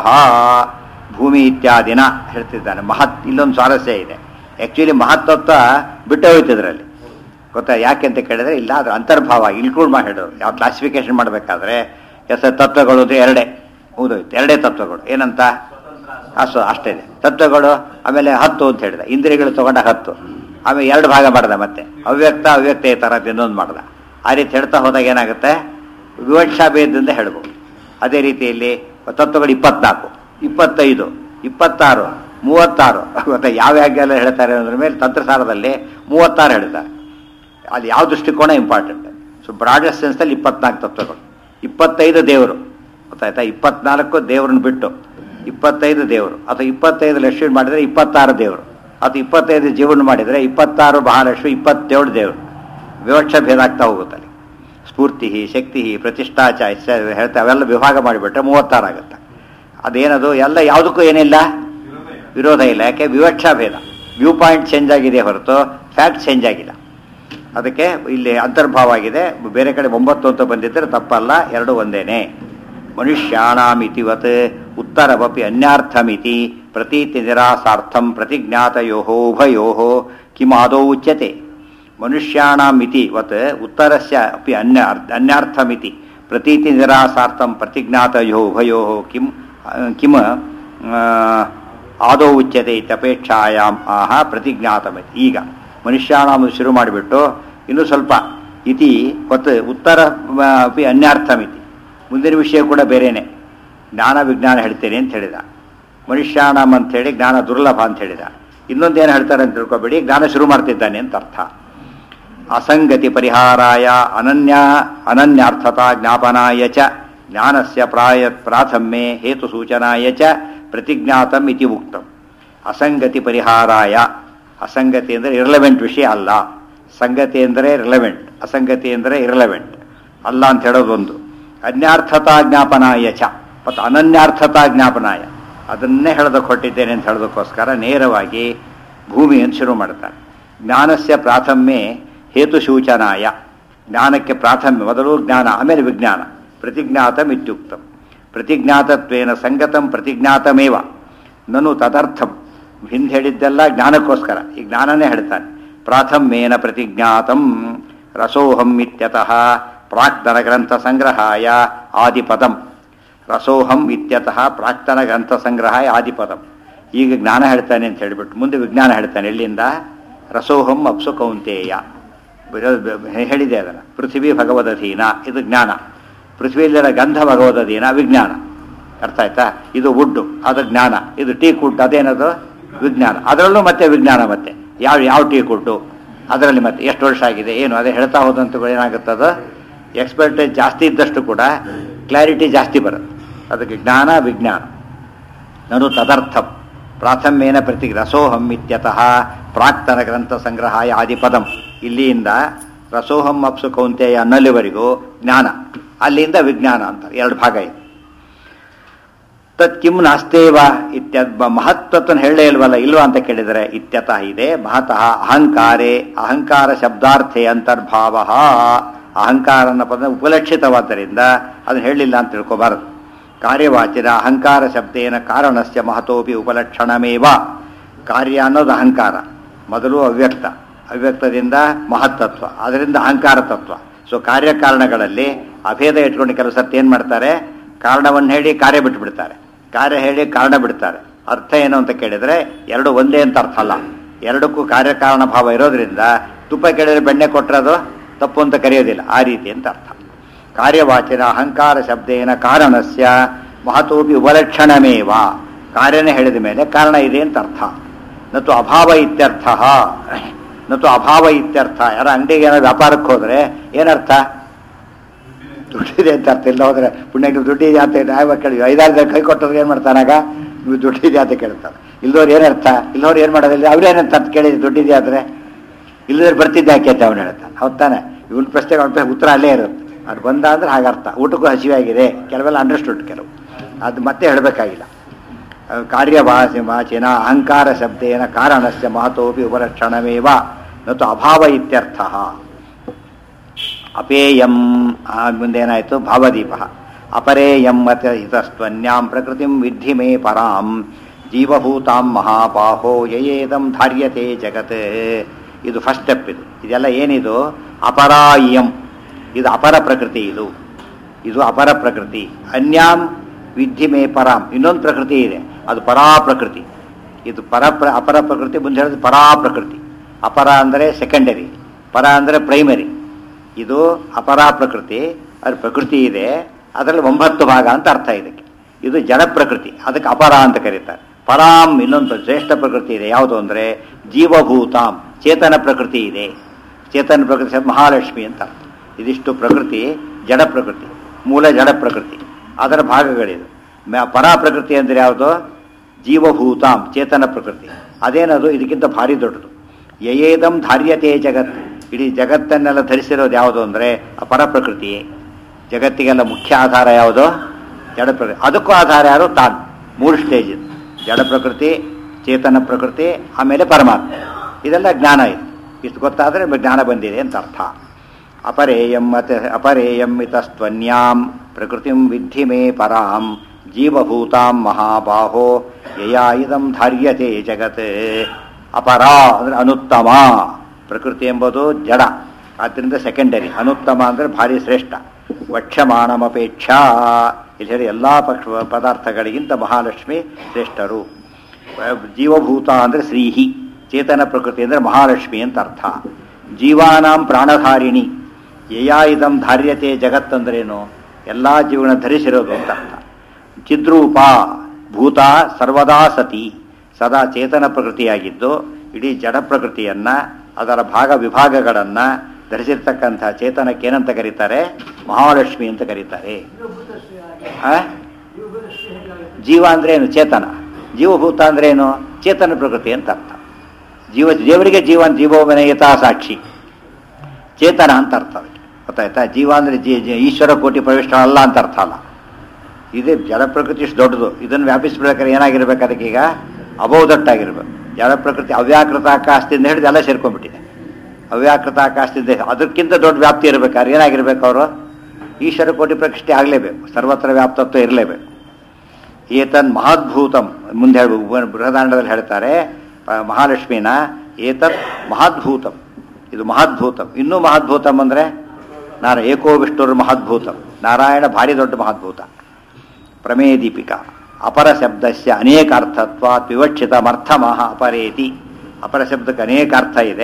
ಭೂಮಿ ಇತ್ಯಾದಿನ ಹೇಳ್ತಿದ್ದಾನೆ ಮಹತ್ ಇಲ್ಲೊಂದು ಸ್ವಾರಸ್ಯ ಇದೆ ಆ್ಯಕ್ಚುಲಿ ಮಹತ್ತತ್ವ ಬಿಟ್ಟು ಹೋಯ್ತಿದ್ರಲ್ಲಿ ಗೊತ್ತಾ ಯಾಕೆ ಅಂತ ಕೇಳಿದ್ರೆ ಇಲ್ಲ ಅದ್ರ ಅಂತರ್ಭಾವ ಇನ್ಕ್ಲೂಡ್ ಮಾಡಿ ಹೇಳೋರು ಯಾವ ಕ್ಲಾಸಿಫಿಕೇಶನ್ ಮಾಡಬೇಕಾದ್ರೆ ಎಸ್ ತತ್ವಗಳು ಅಂದ್ರೆ ಎರಡೇ ಹೌದೋಯ್ತು ಎರಡೇ ತತ್ವಗಳು ಏನಂತ ಅಷ್ಟು ಅಷ್ಟೇ ಇದೆ ತತ್ವಗಳು ಆಮೇಲೆ ಹತ್ತು ಅಂತ ಹೇಳಿದ ಇಂದ್ರಿಯಗಳು ತಗೊಂಡ ಹತ್ತು ಆಮೇಲೆ ಎರಡು ಭಾಗ ಮಾಡ್ದ ಮತ್ತೆ ಅವ್ಯಕ್ತ ಅವ್ಯಕ್ತ ಈ ಥರ ಇನ್ನೊಂದು ಮಾಡ್ದ ಆ ರೀತಿ ಹೇಳ್ತಾ ಹೋದಾಗ ಏನಾಗುತ್ತೆ ವಿವಕ್ಷಾ ಭೇದದಿಂದ ಹೇಳ್ಬೋದು ಅದೇ ರೀತಿಯಲ್ಲಿ ತತ್ವಗಳು ಇಪ್ಪತ್ನಾಲ್ಕು ಇಪ್ಪತ್ತೈದು ಇಪ್ಪತ್ತಾರು ಮೂವತ್ತಾರು ಗೊತ್ತಾ ಯಾವ ಯಾಗೆಲ್ಲ ಹೇಳ್ತಾರೆ ಅನ್ನೋದ್ರ ಮೇಲೆ ತಂತ್ರಸಾರದಲ್ಲಿ ಮೂವತ್ತಾರು ಹೇಳ್ತಾರೆ ಅಲ್ಲಿ ಯಾವ ದೃಷ್ಟಿಕೋನ ಇಂಪಾರ್ಟೆಂಟ್ ಸೊ ಬ್ರಾಡೆಸ್ಟ್ ಸೆನ್ಸಲ್ಲಿ ಇಪ್ಪತ್ನಾಲ್ಕು ತತ್ವಗಳು ಇಪ್ಪತ್ತೈದು ದೇವರು ಗೊತ್ತಾಯ್ತಾ ಇಪ್ಪತ್ನಾಲ್ಕು ದೇವ್ರನ್ನ ಬಿಟ್ಟು ಇಪ್ಪತ್ತೈದು ದೇವರು ಅಥವಾ ಇಪ್ಪತ್ತೈದು ಲಕ್ಷ್ಮಿ ಮಾಡಿದರೆ ಇಪ್ಪತ್ತಾರು ದೇವರು ಅಥವಾ ಇಪ್ಪತ್ತೈದು ಜೀವನ ಮಾಡಿದರೆ ಇಪ್ಪತ್ತಾರು ಮಹಾಲಕ್ಷ್ಮಿ ಇಪ್ಪತ್ತೇಳು ದೇವರು ವಿವಕ್ಷ ಭೇದ ಆಗ್ತಾ ಹೋಗುತ್ತೆ ಅಲ್ಲಿ ಸ್ಫೂರ್ತಿ ಶಕ್ತಿ ಪ್ರತಿಷ್ಠಾಚ ಇಷ್ಟ ಹೇಳ್ತಾ ಅವೆಲ್ಲ ವಿಭಾಗ ಮಾಡಿಬಿಟ್ರೆ ಮೂವತ್ತಾರು ಆಗುತ್ತೆ ಅದೇನದು ಎಲ್ಲ ಯಾವುದಕ್ಕೂ ಏನಿಲ್ಲ ವಿರೋಧ ಇಲ್ಲ ಯಾಕೆ ವಿವಕ್ಷಾ ಭೇದ ವ್ಯೂ ಪಾಯಿಂಟ್ ಚೇಂಜ್ ಆಗಿದೆ ಹೊರತು ಫ್ಯಾಕ್ಟ್ ಚೇಂಜ್ ಆಗಿಲ್ಲ ಅದಕ್ಕೆ ಇಲ್ಲಿ ಅಂತರ್ಭಾವ ಆಗಿದೆ ಬೇರೆ ಕಡೆ ಒಂಬತ್ತು ಅಂತ ಬಂದಿದ್ದರೆ ತಪ್ಪಲ್ಲ ಎರಡು ಒಂದೇನೆ ಮನುಷ್ಯಾಣಾಮಿತಿವತ್ ಉತ್ತರವಪಿ ಅನ್ಯಾರ್ಥಮಿತಿ ಪ್ರತೀತಿ ನಿರಾಸಾರ್ಥಂ ಪ್ರತಿಜ್ಞಾತಯೋ ಉಭಯೋ ಕಿಮಾದೌ ಉಚ್ಯತೆ ಮನುಷ್ಯಾಣಾಮಿತಿ ವತ್ ಉತ್ತರಸ್ಯ ಅಪಿ ಅನ್ಯ ಅನ್ಯಾರ್ಥಮಿತಿ ಪ್ರತೀತಿ ನಿರಾಸಾರ್ಥಂ ಪ್ರತಿಜ್ಞಾತಯೋ ಉಭಯೋ ಕಿಂ ಕಿಮ ಆದೌ ಉಚ್ಯತೆ ಇತ್ಯಪೇಕ್ಷಾಯಾಮ್ ಆಹ ಪ್ರತಿಜ್ಞಾತಮಿತಿ ಈಗ ಮನುಷ್ಯಾಣಾಮ ಶುರು ಮಾಡಿಬಿಟ್ಟು ಇನ್ನೂ ಸ್ವಲ್ಪ ಇತಿ ಹೊತ್ ಉತ್ತರ ಆ, ಅಪಿ ಅನ್ಯಾರ್ಥಮಿತಿ ಮುಂದಿನ ವಿಷಯ ಕೂಡ ಬೇರೆನೆ ಜ್ಞಾನ ವಿಜ್ಞಾನ ಹೇಳ್ತೇನೆ ಅಂತ ಹೇಳಿದ ಮನುಷ್ಯಾಣಾಮ್ ಅಂತ ಹೇಳಿ ಜ್ಞಾನ ದುರ್ಲಭ ಅಂತ ಹೇಳಿದ ಇನ್ನೊಂದೇನು ಹೇಳ್ತಾರೆ ಅಂತ ತಿಳ್ಕೊಬೇಡಿ ಜ್ಞಾನ ಶುರು ಮಾಡ್ತಿದ್ದಾನೆ ಅಂತ ಅರ್ಥ ಅಸಂಗತಿ ಪರಿಹಾರಾಯ ಅನನ್ಯ ಅನನ್ಯಾರ್ಥತಾ ಜ್ಞಾಪನಾಯ ಚ ಜ್ಞಾನಸ್ಯ ಪ್ರಾಯ ಪ್ರಾಥಮ್ಯೆ ಹೇತು ಸೂಚನಾಯ ಚ ಪ್ರತಿಜ್ಞಾತಂ ಇತಿ ಉಕ್ತಂ ಅಸಂಗತಿ ಪರಿಹಾರಾಯ ಅಸಂಗತಿ ಅಂದರೆ ಇರಲೆವೆಂಟ್ ವಿಷಯ ಅಲ್ಲ ಸಂಗತಿ ಅಂದರೆ ರಿಲೆವೆಂಟ್ ಅಸಂಗತಿ ಅಂದರೆ ಇರಲೆವೆಂಟ್ ಅಲ್ಲ ಅಂತ ಹೇಳೋದೊಂದು ಅನ್ಯಾರ್ಥತಾ ಜ್ಞಾಪನಾಯ ಚ ಮತ್ತು ಅನನ್ಯಾರ್ಥತಾ ಜ್ಞಾಪನಾಯ ಅದನ್ನೇ ಹೇಳೋದಕ್ಕೆ ಹೊಟ್ಟಿದ್ದೇನೆ ಅಂತ ಹೇಳೋದಕ್ಕೋಸ್ಕರ ನೇರವಾಗಿ ಭೂಮಿಯನ್ನು ಶುರು ಮಾಡ್ತಾರೆ ಜ್ಞಾನಸ್ಯ ಪ್ರಾಥಮ್ಯೆ ಹೇತು ಸೂಚನಾಯ ಜ್ಞಾನಕ್ಕೆ ಪ್ರಾಥಮ್ಯ ಮೊದಲು ಜ್ಞಾನ ಆಮೇಲೆ ವಿಜ್ಞಾನ ಪ್ರತಿಜ್ಞಾತಂ ಇತ್ಯುಕ್ತಂ ಪ್ರತಿಜ್ಞಾತತ್ವೇನ ಸಂಗತಂ ಪ್ರತಿಜ್ಞಾತಮೇವ ನನು ತದರ್ಥಂ ಹಿಂದೆ ಹೇಳಿದ್ದೆಲ್ಲ ಜ್ಞಾನಕ್ಕೋಸ್ಕರ ಈ ಜ್ಞಾನನೇ ಹೇಳ್ತಾನೆ ಪ್ರಾಥಮ್ಯೇನ ಪ್ರತಿಜ್ಞಾತಂ ರಸೋಹಂ ಇತ್ಯತಃ ಪ್ರಾಕ್ತನ ಗ್ರಂಥ ಸಂಗ್ರಹಾಯ ಆದಿಪದಂ ರಸೋಹಂ ಇತ್ಯತಃ ಪ್ರಾಕ್ತನ ಗ್ರಂಥ ಸಂಗ್ರಹಾಯ ಆದಿಪದಂ ಈಗ ಜ್ಞಾನ ಹೇಳ್ತಾನೆ ಅಂತ ಹೇಳಿಬಿಟ್ಟು ಮುಂದೆ ವಿಜ್ಞಾನ ಹೇಳ್ತಾನೆ ಎಲ್ಲಿಂದ ರಸೋಹಂ ಅಪ್ಸು ಕೌಂತೇಯ ಹೇಳಿದೆ ಅದನ್ನು ಪೃಥ್ವಿ ಭಗವದಧೀನ ಇದು ಜ್ಞಾನ ಪೃಥ್ವಿಯಲ್ಲಿರೋ ಗಂಧ ಭಗವದಧೀನ ವಿಜ್ಞಾನ ಅರ್ಥ ಆಯ್ತಾ ಇದು ವುಡ್ಡು ಅದು ಜ್ಞಾನ ಇದು ಟೀ ಕುಡ್ ಅದೇನದು ವಿಜ್ಞಾನ ಅದರಲ್ಲೂ ಮತ್ತೆ ವಿಜ್ಞಾನ ಮತ್ತೆ ಯಾವ ಯಾವ ಟೀ ಕುಡ್ಡು ಅದರಲ್ಲಿ ಮತ್ತೆ ಎಷ್ಟು ವರ್ಷ ಆಗಿದೆ ಏನು ಅದೇ ಹೇಳ್ತಾ ಹೋದಂತ ಏನಾಗುತ್ತದು ಎಕ್ಸ್ಪರ್ಟೇಜ್ ಜಾಸ್ತಿ ಇದ್ದಷ್ಟು ಕೂಡ ಕ್ಲಾರಿಟಿ ಜಾಸ್ತಿ ಬರುತ್ತೆ ಅದಕ್ಕೆ ಜ್ಞಾನ ವಿಜ್ಞಾನ ನನು ತದರ್ಥಂ ಪ್ರಾಥಮ್ಯೇನ ಪ್ರತಿ ರಸೋಹಂ ಇತ್ಯತಃ ಪ್ರಾಕ್ತನ ಗ್ರಂಥ ಸಂಗ್ರಹಾಯ ಆದಿಪದಂ ಇಲ್ಲಿಯಿಂದ ರಸೋಹಂ ಅಪ್ಸು ಕೌಂತೆಯ ಅನ್ನಲ್ಲಿವರೆಗೂ ಜ್ಞಾನ ಅಲ್ಲಿಂದ ವಿಜ್ಞಾನ ಅಂತ ಎರಡು ಭಾಗ ಇದೆ ತತ್ ಕಿಂ ನಾಸ್ತೇವ ಇತ್ಯದ್ ಮಹತ್ವತ್ವನ ಹೇಳೇ ಇಲ್ವಲ್ಲ ಇಲ್ವಾ ಅಂತ ಕೇಳಿದರೆ ಇತ್ಯತಃ ಇದೆ ಮಹತಃ ಅಹಂಕಾರೇ ಅಹಂಕಾರ ಶಬ್ದಾರ್ಥೆ ಅಂತರ್ಭಾವ ಅಹಂಕಾರ ಅನ್ನೋ ಪದ ಉಪಲಕ್ಷಿತವಾದ್ದರಿಂದ ಅದನ್ನು ಹೇಳಿಲ್ಲ ಅಂತ ತಿಳ್ಕೊಬಾರದು ಕಾರ್ಯವಾಚಿನ ಅಹಂಕಾರ ಶಬ್ದೇನ ಕಾರಣಸ್ಯ ಮಹತೋಪಿ ಉಪಲಕ್ಷಣಮೇವ ಕಾರ್ಯ ಅನ್ನೋದು ಅಹಂಕಾರ ಮೊದಲು ಅವ್ಯಕ್ತ ಅವ್ಯಕ್ತದಿಂದ ಮಹತ್ತತ್ವ ಅದರಿಂದ ಅಹಂಕಾರ ತತ್ವ ಸೊ ಕಾರ್ಯಕಾರಣಗಳಲ್ಲಿ ಅಭೇದ ಇಟ್ಕೊಂಡು ಕೆಲವು ಸರ್ತಿ ಏನು ಮಾಡ್ತಾರೆ ಕಾರಣವನ್ನು ಹೇಳಿ ಕಾರ್ಯ ಬಿಟ್ಬಿಡ್ತಾರೆ ಕಾರ್ಯ ಹೇಳಿ ಕಾರಣ ಬಿಡ್ತಾರೆ ಅರ್ಥ ಏನು ಅಂತ ಕೇಳಿದರೆ ಎರಡು ಒಂದೇ ಅಂತ ಅರ್ಥ ಅಲ್ಲ ಎರಡಕ್ಕೂ ಕಾರ್ಯಕಾರಣ ಭಾವ ಇರೋದ್ರಿಂದ ತುಪ್ಪ ಕೇಳಿದ್ರೆ ಬೆಣ್ಣೆ ಕೊಟ್ಟರದು ತಪ್ಪು ಅಂತ ಕರೆಯೋದಿಲ್ಲ ಆ ರೀತಿ ಅಂತ ಅರ್ಥ ಕಾರ್ಯವಾಚಿನ ಅಹಂಕಾರ ಶಬ್ದೇನ ಕಾರಣಸ್ಯ ಮಹತೋಪಿ ಉಪಲಕ್ಷಣಮೇವ ಕಾರ್ಯನೇ ಹೇಳಿದ ಮೇಲೆ ಕಾರಣ ಇದೆ ಅಂತ ಅರ್ಥ ನತು ಅಭಾವ ಇತ್ಯರ್ಥ ನತು ಅಭಾವ ಇತ್ಯರ್ಥ ಯಾರ ಅಂಗಡಿಗೆ ಏನೋ ವ್ಯಾಪಾರಕ್ಕೆ ಹೋದ್ರೆ ಏನರ್ಥ ದುಡ್ಡಿದೆ ಅಂತ ಅರ್ಥ ಇಲ್ಲ ಹೋದ್ರೆ ಪುಣ್ಯಕ್ಕೆ ದುಡ್ಡಿದೆ ಅಂತ ನ್ಯಾಯ ಕೇಳಿ ಐದಾರು ಜನ ಕೈ ಕೊಟ್ಟವ್ರಿಗೆ ಏನು ಮಾಡ್ತಾನಾಗ ನೀವು ದುಡ್ಡಿದೆ ಅಂತ ಕೇಳ್ತಾರೆ ಇಲ್ದವ್ರು ಏನರ್ಥ ಇಲ್ಲವ್ರು ಏನು ಮಾಡೋದಿಲ್ಲ ಅವ್ರೇನಂತ ಅರ್ಥ ಕೇಳಿದ್ರೆ ದುಡ್ಡಿದೆ ಆದರೆ ಇಲ್ಲದ್ರೆ ಬರ್ತಿದ್ದೆ ಯಾಕೆ ಅಂತ ಅವನು ಹೇಳ್ತಾನೆ ಹೌದ್ ತಾನೆ ಇವನ್ ಪ್ರಶ್ನೆಗೆ ಅವನ ಉತ್ತರ ಅಲ್ಲೇ ಇರುತ್ತೆ ಅದು ಬಂದ ಅಂದ್ರೆ ಹಾಗರ್ಥ ಊಟಕ್ಕೂ ಹಸಿವೆ ಆಗಿದೆ ಕೆಲವೆಲ್ಲ ಅಂಡರ್ಸ್ಟುಡ್ ಕೆಲವು ಅದು ಮತ್ತೆ ಹೇಳಬೇಕಾಗಿಲ್ಲ ಕಾರ್ಯಭಾಷೆ ವಾಚಿನ ಅಹಂಕಾರ ಶಬ್ದೇನ ಕಾರಣಸ್ಯ ಮಹತೋಪಿ ಉಪಲಕ್ಷಣಮೇವ ನತು ಅಭಾವ ಇತ್ಯರ್ಥ ಅಪೇಯಂ ಆ ಮುಂದೇನಾಯಿತು ಭಾವದೀಪ ಅಪರೇಯಂ ಮತ ಇತಸ್ತ್ವನ್ಯಾಂ ಪ್ರಕೃತಿಂ ವಿದ್ಧಿ ಮೇ ಪರಾಂ ಜೀವಭೂತಾಂ ಮಹಾಪಾಹೋ ಯಯೇದಂ ಧಾರ್ಯತೆ ಜಗತ್ ಇದು ಫಸ್ಟ್ ಸ್ಟೆಪ್ ಇದು ಇದೆಲ್ಲ ಏನಿದು ಅಪರಾಯಂ ಇದು ಅಪರ ಪ್ರಕೃತಿ ಇದು ಇದು ಅಪರ ಪ್ರಕೃತಿ ಅನ್ಯಾಂ ವಿದ್ಧಿ ಮೇ ಪರಾಂ ಇನ್ನೊಂದು ಪ್ರಕೃತಿ ಇದೆ ಅದು ಪರಾ ಪ್ರಕೃತಿ ಇದು ಪರ ಪ್ರ ಅಪರ ಪ್ರಕೃತಿ ಮುಂದೆ ಹೇಳಿದ್ರೆ ಪರಾ ಪ್ರಕೃತಿ ಅಪರ ಅಂದರೆ ಸೆಕೆಂಡರಿ ಪರ ಅಂದರೆ ಪ್ರೈಮರಿ ಇದು ಅಪರಾ ಪ್ರಕೃತಿ ಅದ್ರ ಪ್ರಕೃತಿ ಇದೆ ಅದರಲ್ಲಿ ಒಂಬತ್ತು ಭಾಗ ಅಂತ ಅರ್ಥ ಇದಕ್ಕೆ ಇದು ಜಡ ಪ್ರಕೃತಿ ಅದಕ್ಕೆ ಅಪರ ಅಂತ ಕರೀತಾರೆ ಪರಾಂ ಇನ್ನೊಂದು ಶ್ರೇಷ್ಠ ಪ್ರಕೃತಿ ಇದೆ ಯಾವುದು ಅಂದರೆ ಜೀವಭೂತಾಂ ಚೇತನ ಪ್ರಕೃತಿ ಇದೆ ಚೇತನ ಪ್ರಕೃತಿ ಮಹಾಲಕ್ಷ್ಮಿ ಅಂತ ಅರ್ಥ ಇದಿಷ್ಟು ಪ್ರಕೃತಿ ಜಡ ಪ್ರಕೃತಿ ಮೂಲ ಜಡ ಪ್ರಕೃತಿ ಅದರ ಭಾಗಗಳಿದು ಮ- ಪರಾ ಪ್ರಕೃತಿ ಅಂದರೆ ಯಾವುದು ಜೀವಭೂತಾಂ ಚೇತನ ಪ್ರಕೃತಿ ಅದೇನದು ಇದಕ್ಕಿಂತ ಭಾರಿ ದೊಡ್ಡದು ಯಯೇದಂ ಧಾರ್ಯತೆ ಜಗತ್ ಇಡೀ ಜಗತ್ತನ್ನೆಲ್ಲ ಧರಿಸಿರೋದು ಯಾವುದು ಅಂದರೆ ಅಪರ ಪ್ರಕೃತಿಯೇ ಜಗತ್ತಿಗೆಲ್ಲ ಮುಖ್ಯ ಆಧಾರ ಯಾವುದು ಜಡ ಪ್ರಕೃತಿ ಅದಕ್ಕೂ ಆಧಾರ ಯಾರು ತಾನು ಮೂರು ಸ್ಟೇಜ್ ಇದು ಜಡ ಪ್ರಕೃತಿ ಚೇತನ ಪ್ರಕೃತಿ ಆಮೇಲೆ ಪರಮಾತ್ಮ ಇದೆಲ್ಲ ಜ್ಞಾನ ಇದೆ ಇಷ್ಟು ಗೊತ್ತಾದರೆ ಜ್ಞಾನ ಬಂದಿದೆ ಅಂತ ಅರ್ಥ ಅಪರೇಯಂ ಮತ ಅಪರೇಯಂ ಇತಸ್ತ್ವನ್ಯಾಂ ಪ್ರಕೃತಿಂ ವಿದ್ಧಿ ಮೇ ಪರಾಂ ಜೀವಭೂತಾಂ ಮಹಾಬಾಹೋ ಯಯಾ ಇದಂ ಧಾರ್ಯತೆ ಜಗತ್ ಅಪರ ಅಂದರೆ ಅನುತ್ತಮ ಪ್ರಕೃತಿ ಎಂಬುದು ಜಡ ಆದ್ದರಿಂದ ಸೆಕೆಂಡರಿ ಅನುತ್ತಮ ಅಂದರೆ ಭಾರಿ ಶ್ರೇಷ್ಠ ವಕ್ಷಮಾಣಮಪೇಕ್ಷಾ ಇಲ್ಲಿ ಹೇಳಿ ಎಲ್ಲ ಪಕ್ಷ ಪದಾರ್ಥಗಳಿಗಿಂತ ಮಹಾಲಕ್ಷ್ಮಿ ಶ್ರೇಷ್ಠರು ಜೀವಭೂತ ಅಂದರೆ ಶ್ರೀಹಿ ಚೇತನ ಪ್ರಕೃತಿ ಅಂದರೆ ಮಹಾಲಕ್ಷ್ಮಿ ಅಂತ ಅರ್ಥ ಜೀವಾನಾಂ ಪ್ರಾಣಧಾರಿಣಿ ಯಯಾ ಇದಂ ಧಾರ್ಯತೆ ಜಗತ್ತಂದ್ರೇನು ಎಲ್ಲ ಜೀವನ ಧರಿಸಿರೋದು ಅಂತ ಅರ್ಥ ಚಿದ್ರೂಪ ಭೂತ ಸರ್ವದಾ ಸತಿ ಸದಾ ಚೇತನ ಪ್ರಕೃತಿಯಾಗಿದ್ದು ಇಡೀ ಜಡ ಪ್ರಕೃತಿಯನ್ನ ಅದರ ಭಾಗ ವಿಭಾಗಗಳನ್ನ ಧರಿಸಿರ್ತಕ್ಕಂಥ ಚೇತನಕ್ಕೆ ಏನಂತ ಕರೀತಾರೆ ಮಹಾಲಕ್ಷ್ಮಿ ಅಂತ ಕರೀತಾರೆ ಆ? ಜೀವ ಅಂದ್ರೆ ಏನು ಚೇತನ ಜೀವಭೂತ ಅಂದ್ರೆ ಏನು ಚೇತನ ಪ್ರಕೃತಿ ಅಂತ ಅರ್ಥ ಜೀವ ದೇವರಿಗೆ ಜೀವನ್ ಜೀವೋಮನೆಯತಾ ಸಾಕ್ಷಿ ಚೇತನ ಅಂತ ಅರ್ಥ ಅದಕ್ಕೆ ಗೊತ್ತಾಯ್ತಾ ಜೀವ ಅಂದ್ರೆ ಜೀ ಜೀ- ಈಶ್ವರ ಕೋಟಿ ಪ್ರವಿಷ್ಟ ಅಲ್ಲ ಅಂತ ಅರ್ಥ ಅಲ್ಲ ಇದೇ ಜಡ ಪ್ರಕೃತಿ ಇಷ್ಟು ದೊಡ್ಡದು ಇದನ್ನು ವ್ಯಾಪಿಸ್ಬೇಕಾದ್ರೆ ಏನಾಗಿರ್ಬೇಕು ಅದಕ್ಕೀಗ ಅಬೌದಟ್ಟಾಗಿರ್ಬೇಕು ಜಡ ಪ್ರಕೃತಿ ಅವ್ಯಾಕೃತ ಆಕಾಶದಿಂದ ಹಿಡಿದು ಎಲ್ಲ ಸೇರ್ಕೊಂಡ್ಬಿಟ್ಟಿದೆ ಅವ್ಯಾಕೃತ ಆಕಾಶದಿಂದ ಅದಕ್ಕಿಂತ ದೊಡ್ಡ ವ್ಯಾಪ್ತಿ ಇರಬೇಕಾದ್ರೆ ಏನಾಗಿರ್ಬೇಕು ಅವರು ಈಶ್ವರ ಕೋಟಿ ಪ್ರತಿಷ್ಠೆ ಆಗಲೇಬೇಕು ಸರ್ವತ್ರ ವ್ಯಾಪ್ತತ್ವ ಇರಲೇಬೇಕು ಏತನ್ ಮಹದ್ಭೂತಂ ಮುಂದೆ ಹೇಳ ಬೃಹದಾಂಡದಲ್ಲಿ ಹೇಳ್ತಾರೆ ಪ- ಮಹಾಲಕ್ಷ್ಮಿನ ಏತತ್ ಮಹದ್ಭೂತಂ ಇದು ಮಹದ್ಭೂತಂ ಇನ್ನೂ ಮಹದ್ಭೂತಂ ಅಂದರೆ ನಾರ ಏಕೋ ವಿಷ್ಣುರ್ ಮಹದ್ಭೂತಂ ನಾರಾಯಣ ಭಾರಿ ದೊಡ್ಡ ಮಹದ್ಭೂತ ಪ್ರಮೇಯ ದೀಪಿಕಾ ಅಪರ ಶಬ್ದಸ್ಯ ಅನೇಕ ಅರ್ಥತ್ವ ವಿವಕ್ಷಿತಮರ್ಥಮಃ ಅಪರೇತಿ ಅಪರ ಶಬ್ದಕ್ಕೆ ಅನೇಕ ಅರ್ಥ ಇದೆ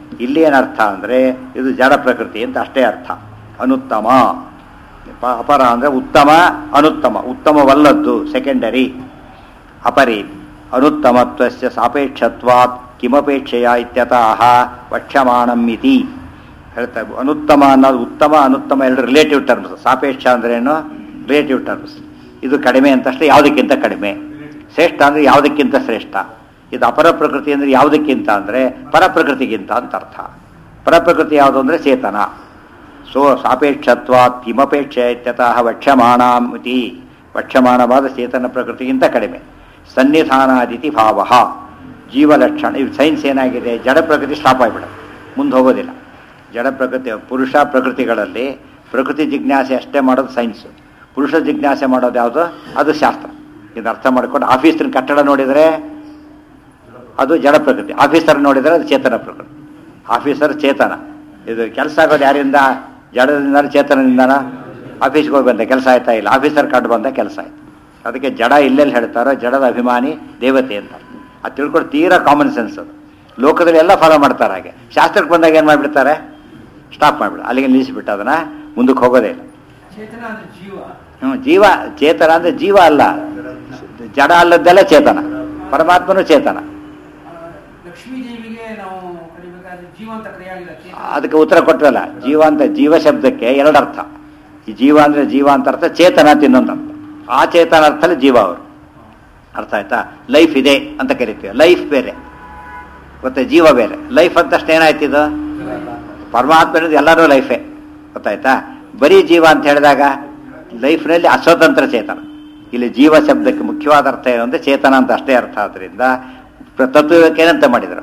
ಇಲ್ಲಿ ಏನರ್ಥ ಅಂದರೆ ಇದು ಜಡ ಪ್ರಕೃತಿ ಅಂತ ಅಷ್ಟೇ ಅರ್ಥ ಅನುತ್ತಮ ಪ- ಅಪರ ಅಂದರೆ ಉತ್ತಮ ಅನುತ್ತಮ ಉತ್ತಮವಲ್ಲದ್ದು ಸೆಕೆಂಡರಿ ಅಪರಿ ಅನುತ್ತಮತ್ವಸ್ಯ ಸಾಪೇಕ್ಷತ್ವಾತ್ ಕಿಮಪೇಕ್ಷೆಯ ಇತ್ಯತಃ ವಕ್ಷ್ಯಮಾಣಂ ಇತಿ ಹೇಳ್ತಾ ಅನುತ್ತಮ ಅನ್ನೋದು ಉತ್ತಮ ಅನುತ್ತಮ ಎರಡು ರಿಲೇಟಿವ್ ಟರ್ಮ್ಸ್ ಸಾಪೇಕ್ಷ ಅಂದ್ರೇನು ರಿಲೇಟಿವ್ ಟರ್ಮ್ಸ್ ಇದು ಕಡಿಮೆ ಅಂತಷ್ಟೇ ಯಾವುದಕ್ಕಿಂತ ಕಡಿಮೆ ಶ್ರೇಷ್ಠ ಅಂದರೆ ಯಾವುದಕ್ಕಿಂತ ಶ್ರೇಷ್ಠ ಇದು ಅಪರ ಪ್ರಕೃತಿ ಅಂದರೆ ಯಾವುದಕ್ಕಿಂತ ಅಂದರೆ ಪರಪ್ರಕೃತಿಗಿಂತ ಅಂತ ಅರ್ಥ ಪರಪ್ರಕೃತಿ ಯಾವುದು ಅಂದರೆ ಚೇತನ ಸೊ ಸಾಪೇಕ್ಷತ್ವಾತ್ ಕಿಮಪೇಕ್ಷೆ ಇತ್ಯತಃ ವಕ್ಷ್ಯಮಾಣಾಮಿತಿ ವಕ್ಷ್ಯಮಾಣವಾದ ಚೇತನ ಪ್ರಕೃತಿಗಿಂತ ಕಡಿಮೆ ಸನ್ನಿಧಾನಾದಿತಿ ಭಾವ ಜೀವಲಕ್ಷಣ ಇದು ಸೈನ್ಸ್ ಏನಾಗಿದೆ ಜಡ ಪ್ರಕೃತಿ ಸ್ಟಾಪ್ ಆಗಿಬಿಡುತ್ತೆ ಮುಂದೆ ಹೋಗೋದಿಲ್ಲ ಜಡ ಪ್ರಕೃತಿ ಪುರುಷ ಪ್ರಕೃತಿಗಳಲ್ಲಿ ಪ್ರಕೃತಿ ಜಿಜ್ಞಾಸೆ ಅಷ್ಟೇ ಮಾಡೋದು ಸೈನ್ಸು ಪುರುಷ ಜಿಜ್ಞಾಸೆ ಮಾಡೋದು ಯಾವುದು ಅದು ಶಾಸ್ತ್ರ ಇದು ಅರ್ಥ ಮಾಡ್ಕೊಂಡು ಆಫೀಸಿನ ಕಟ್ಟಡ ನೋಡಿದರೆ ಅದು ಜಡ ಪ್ರಕೃತಿ ಆಫೀಸರ್ ನೋಡಿದರೆ ಅದು ಚೇತನ ಪ್ರಕೃತಿ ಆಫೀಸರ್ ಚೇತನ ಇದು ಕೆಲಸ ಆಗೋದು ಯಾರಿಂದ ಜಡದಿಂದ ಚೇತನದಿಂದನ ಆಫೀಸ್ಗೆ ಹೋಗಿ ಬಂದ ಕೆಲಸ ಆಯ್ತಾ ಇಲ್ಲ ಆಫೀಸರ್ ಕಂಡು ಬಂದ ಕೆಲಸ ಆಯ್ತು ಅದಕ್ಕೆ ಜಡ ಇಲ್ಲೆಲ್ಲಿ ಹೇಳ್ತಾರೋ ಜಡದ ಅಭಿಮಾನಿ ದೇವತೆ ಅಂತ ಅದು ತಿಳ್ಕೊಂಡು ತೀರಾ ಕಾಮನ್ ಸೆನ್ಸ್ ಅದು ಲೋಕದಲ್ಲಿ ಎಲ್ಲ ಫಾಲೋ ಮಾಡ್ತಾರೆ ಹಾಗೆ ಶಾಸ್ತ್ರಕ್ಕೆ ಬಂದಾಗ ಏನು ಮಾಡಿಬಿಡ್ತಾರೆ ಸ್ಟಾಪ್ ಮಾಡಿಬಿಡ ಅಲ್ಲಿಗೆ ನಿಲ್ಲಿಸಿಬಿಟ್ಟು ಅದನ್ನು ಮುಂದಕ್ಕೆ ಹೋಗೋದೇ ಇಲ್ಲ ಚೇತನ ಅಂದ್ರೆ ಜೀವ ಹ್ಮ್, ಜೀವ ಚೇತನ ಅಂದರೆ ಜೀವ ಅಲ್ಲ ಜಡ ಅಲ್ಲದ್ದೆಲ್ಲ ಚೇತನ ಪರಮಾತ್ಮನೂ ಚೇತನ ಆ, ಲಕ್ಷ್ಮೀ ದೇವಿಗೆ ನಾವು ಕರಿಬೇಕಾದ್ರೆ ಜೀವ ಅಂತ ಕರೆಯಾಗಿಲ್ಲ ಚೇತನ ಅದಕ್ಕೆ ಉತ್ತರ ಕೊಟ್ಟರಲ್ಲ ಜೀವ ಅಂತ ಜೀವ ಶಬ್ದಕ್ಕೆ ಎರಡು ಅರ್ಥ ಈ ಜೀವ ಅಂದ್ರೆ ಜೀವ ಅಂತ ಅರ್ಥ ಚೇತನ ಅಂತ ಇನ್ನೊಂದು ಅರ್ಥ ಆ ಚೇತನ ಅರ್ಥದಲ್ಲಿ ಜೀವ ಅವರು ಅರ್ಥ ಆಯ್ತಾ ಲೈಫ್ ಇದೆ ಅಂತ ಕರಿತೀವಿ ಲೈಫ್ ಬೇರೆ ಮತ್ತೆ ಜೀವ ಬೇರೆ ಲೈಫ್ ಅಂತ ತಕ್ಷಣ ಏನಾಯ್ತು ಇದು ಪರಮಾತ್ಮ ಅನ್ನೋದು ಎಲ್ಲರೂ ಲೈಫೇ ಗೊತ್ತಾಯ್ತಾ ಬರೀ ಜೀವ ಅಂತ ಹೇಳಿದಾಗ ಲೈಫ್ನಲ್ಲಿ ಅಸ್ವತಂತ್ರ ಚೇತನ ಇಲ್ಲಿ ಜೀವ ಶಬ್ದಕ್ಕೆ ಮುಖ್ಯವಾದ ಅರ್ಥ ಏನು ಅಂದ್ರೆ ಚೇತನ ಅಂತ ಅಷ್ಟೇ ಅರ್ಥ ಆದ್ರಿಂದ ತತ್ವಕ್ಕೆ ಏನಂತ ಮಾಡಿದರು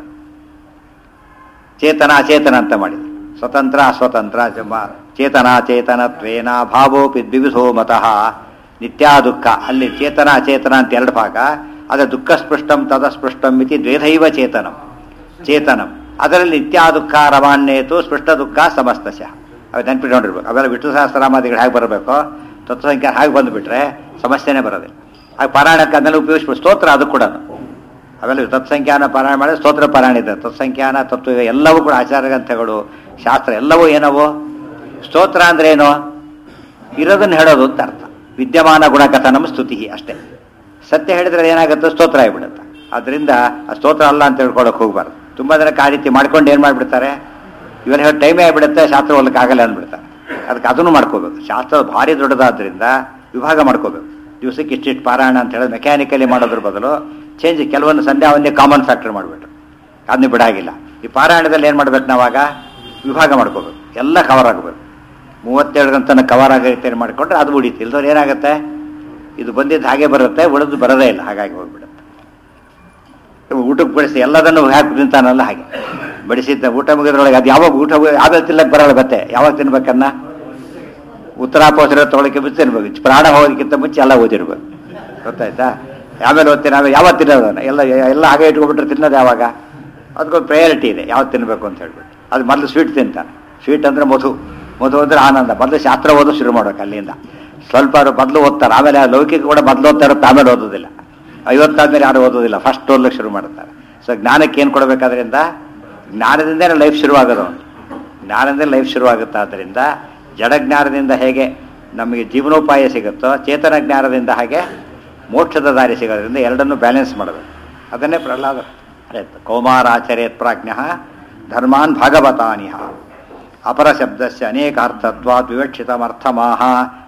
ಚೇತನ ಅಚೇತನ ಅಂತ ಮಾಡಿದ್ರು ಸ್ವತಂತ್ರ ಅಸ್ವತಂತ್ರ ಜಮ- ಚೇತನ ಚೇತನತ್ವೇನ ಭಾವೋಪಿ ದ್ವಿವಿಧೋ ಮತಃ ನಿತ್ಯ ದುಃಖ ಅಲ್ಲಿ ಚೇತನ ಅಚೇತನ ಅಂತ ಎರಡು ಭಾಗ ಅದ ದುಃಖ ಸ್ಪೃಷ್ಟಂ ತದಸ್ಪೃಷ್ಟಂ ಇತಿ ದ್ವೇಧೈವ ಚೇತನಂ ಚೇತನಂ ಅದರಲ್ಲಿ ನಿತ್ಯ ದುಃಖ ರಮಾನ್ಯೇತು ಸ್ಪೃಷ್ಟ ದುಃಖ ಸಮಸ್ತಶಃ ಅವು ನೆನ್ಪಿಟ್ಕೊಂಡಿರ್ಬೇಕು ಅವೆಲ್ಲ ವಿಷ್ಣು ಸಹಸ್ರನಾಮಾದಿಗಳು ಹೇಗೆ ಬರಬೇಕು ತತ್ವಸಂಖ್ಯೆ ಹಾಗೆ ಬಂದುಬಿಟ್ರೆ ಸಮಸ್ಯೆನೇ ಬರೋದಿಲ್ಲ ಹಾಗೆ ಪಾರಾಯಣಕ್ಕೆ ಅದನ್ನೆಲ್ಲ ಉಪಯೋಗಿಸ್ಬಿಟ್ಟು ಸ್ತೋತ್ರ ಅದು ಕೂಡ ಅವೆಲ್ಲ ತತ್ಸಂಖ್ಯಾನ ಪಾರಾಯಣ ಮಾಡಿದ್ರೆ ಸ್ತೋತ್ರ ಪಾರಾಯಣ ಇದೆ ತತ್ಸಂಖ್ಯಾನ ತತ್ವ ಇವೆ ಎಲ್ಲವೂ ಕೂಡ ಆಚಾರ ಗ್ರಂಥಗಳು ಶಾಸ್ತ್ರ ಎಲ್ಲವೂ ಏನವು ಸ್ತೋತ್ರ ಅಂದ್ರೆ ಏನು ಇರೋದನ್ನ ಹೇಳೋದು ಅಂತ ಅರ್ಥ ವಿದ್ಯಮಾನ ಗುಣಕಥನಂ ಸ್ತುತಿ ಅಷ್ಟೇ ಸತ್ಯ ಹೇಳಿದ್ರೆ ಏನಾಗುತ್ತೆ ಸ್ತೋತ್ರ ಆಗಿಬಿಡುತ್ತೆ ಅದರಿಂದ ಆ ಸ್ತೋತ್ರ ಅಲ್ಲ ಅಂತ ಹೇಳ್ಕೊಳಕ್ ಹೋಗ್ಬಾರ್ದು ತುಂಬಾ ಜನಕ್ಕೆ ಆ ರೀತಿ ಮಾಡ್ಕೊಂಡು ಏನು ಮಾಡಿಬಿಡ್ತಾರೆ ಇವನ್ ಹೇಳಿ ಟೈಮೇ ಆಗಿಬಿಡುತ್ತೆ ಶಾಸ್ತ್ರ ಓದಲಿಕ್ಕೆ ಆಗಲ್ಲ ಅಂದ್ಬಿಡ್ತಾರೆ ಅದಕ್ಕೆ ಅದನ್ನು ಮಾಡ್ಕೋಬೇಕು ಶಾಸ್ತ್ರ ಭಾರಿ ದೊಡ್ಡದಾದ್ರಿಂದ ವಿಭಾಗ ಮಾಡ್ಕೋಬೇಕು ದಿವಸಕ್ಕೆ ಇಷ್ಟಿಷ್ಟು ಪಾರಾಯಣ ಅಂತ ಹೇಳೋದು ಮೆಕ್ಯಾನಿಕಲಿ ಮಾಡೋದ್ರ ಬದಲು ಚೇಂಜ್ ಕೆಲವೊಂದು ಸಂಧ್ಯಾ ಒಂದೇ ಕಾಮನ್ ಫ್ಯಾಕ್ಟರ್ ಮಾಡಿಬಿಟ್ರು ಅದನ್ನ ಬಿಡಾಗಿಲ್ಲ ಈ ಪಾರಾಯಣದಲ್ಲಿ ಏನು ಮಾಡ್ಬೇಕು ನಾವಾಗ ವಿಭಾಗ ಮಾಡ್ಕೋಬೇಕು ಎಲ್ಲ ಕವರ್ ಆಗಬೇಕು ಮೂವತ್ತೆರಡು ಗಂಟೆ ಕವರ್ ಆಗೋ ರೀತಿಯಲ್ಲಿ ಮಾಡಿಕೊಂಡ್ರೆ ಅದು ಉಳಿತು ಇಲ್ದವ್ರು ಏನಾಗುತ್ತೆ ಇದು ಬಂದಿದ್ದು ಹಾಗೆ ಬರುತ್ತೆ ಉಳಿದು ಬರೋದೇ ಇಲ್ಲ ಹಾಗಾಗಿ ಹೋಗ್ಬಿಡುತ್ತೆ ಊಟಕ್ಕೆ ಬಡಿಸಿ ಎಲ್ಲದನ್ನು ಹಾಕಿ ತಿಂತಾನಲ್ಲ ಹಾಗೆ ಬಡಿಸಿದ್ದ ಊಟ ಮುಗಿದ್ರೊಳಗೆ ಅದು ಯಾವಾಗ ಊಟ ಮುಗಿ- ಆಮೇಲೆ ತಿನ್ನಕ್ಕೆ ಬರಲ್ಲ ಬತ್ತೆ ಯಾವಾಗ ತಿನ್ಬೇಕನ್ನ ಉತ್ತರಾಪೋಸರ ತೊಗೊಳಕ್ಕೆ ಮುಂಚೆ ತಿನ್ಬೇಕು ಪ್ರಾಣ ಹೋಗೋದಕ್ಕಿಂತ ಮುಂಚೆ ಎಲ್ಲ ಓದಿರ್ಬೇಕು ಗೊತ್ತಾಯ್ತಾ ಆಮೇಲೆ ಓದ್ತೀನಿ ಆಮೇಲೆ ಯಾವತ್ತು ತಿನ್ನೋದನ್ನ ಎಲ್ಲ ಎಲ್ಲ ಹಾಗೆ ಇಟ್ಕೊಬಿಟ್ರೆ ತಿನ್ನೋದು ಯಾವಾಗ ಅದಕ್ಕೊಂದು ಪ್ರಯಾರಿಟಿ ಇದೆ ಯಾವತ್ತು ತಿನ್ನಬೇಕು ಅಂತ ಹೇಳ್ಬಿಟ್ಟು ಅದು ಮೊದಲು ಸ್ವೀಟ್ ತಿಂತಾನೆ ಸ್ವೀಟ್ ಅಂದರೆ ಮಧು ಮಧು ಅಂದರೆ ಆನಂದ ಮೊದಲು ಶಾಸ್ತ್ರ ಓದೋ ಶುರು ಮಾಡ್ಬೇಕು ಅಲ್ಲಿಂದ ಸ್ವಲ್ಪ ಅವ್ರು ಮೊದಲು ಓದ್ತಾರೆ ಆಮೇಲೆ ಆ ಲೌಕಿಕ ಕೂಡ ಮೊದಲು ಓದ್ತಾ ಇರುತ್ತೆ ಆಮೇಲೆ ಓದೋದಿಲ್ಲ ಐವತ್ತಾದ್ಮೇಲೆ ಯಾರು ಓದೋದಿಲ್ಲ ಫಸ್ಟ್ ಓದ್ಲಿಕ್ಕೆ ಶುರು ಮಾಡ್ತಾರೆ ಸೊ ಜ್ಞಾನಕ್ಕೆ ಏನು ಕೊಡಬೇಕಾದ್ರಿಂದ ಜ್ಞಾನದಿಂದನೇ ಲೈಫ್ ಶುರುವಾಗೋದು ಅವ್ನು. ಜ್ಞಾನದಿಂದ ಲೈಫ್ ಶುರುವಾಗುತ್ತೆ ಆದ್ದರಿಂದ ಜಡ ಜ್ಞಾನದಿಂದ ಹೇಗೆ ನಮಗೆ ಜೀವನೋಪಾಯ ಸಿಗುತ್ತೋ ಚೇತನ ಜ್ಞಾನದಿಂದ ಹಾಗೆ ಮೋಕ್ಷದ ದಾರಿ ಸಿಗೋದ್ರಿಂದ ಎರಡನ್ನೂ ಬ್ಯಾಲೆನ್ಸ್ ಮಾಡಬೇಕು ಅದನ್ನೇ ಪ್ರಹ್ಲಾದ ಆಯ್ತು ಕೌಮಾರಾಚರ್ಯತ್ ಪ್ರಾಜ್ಞ ಧರ್ಮಾನ್ ಭಾಗವತಾನಿಹ ಅಪರ ಶಬ್ದಸ್ಯ ಅನೇಕಾರ್ಥತ್ವಾತ್ ವಿವಕ್ಷಿತಮರ್ಥಮಾಹ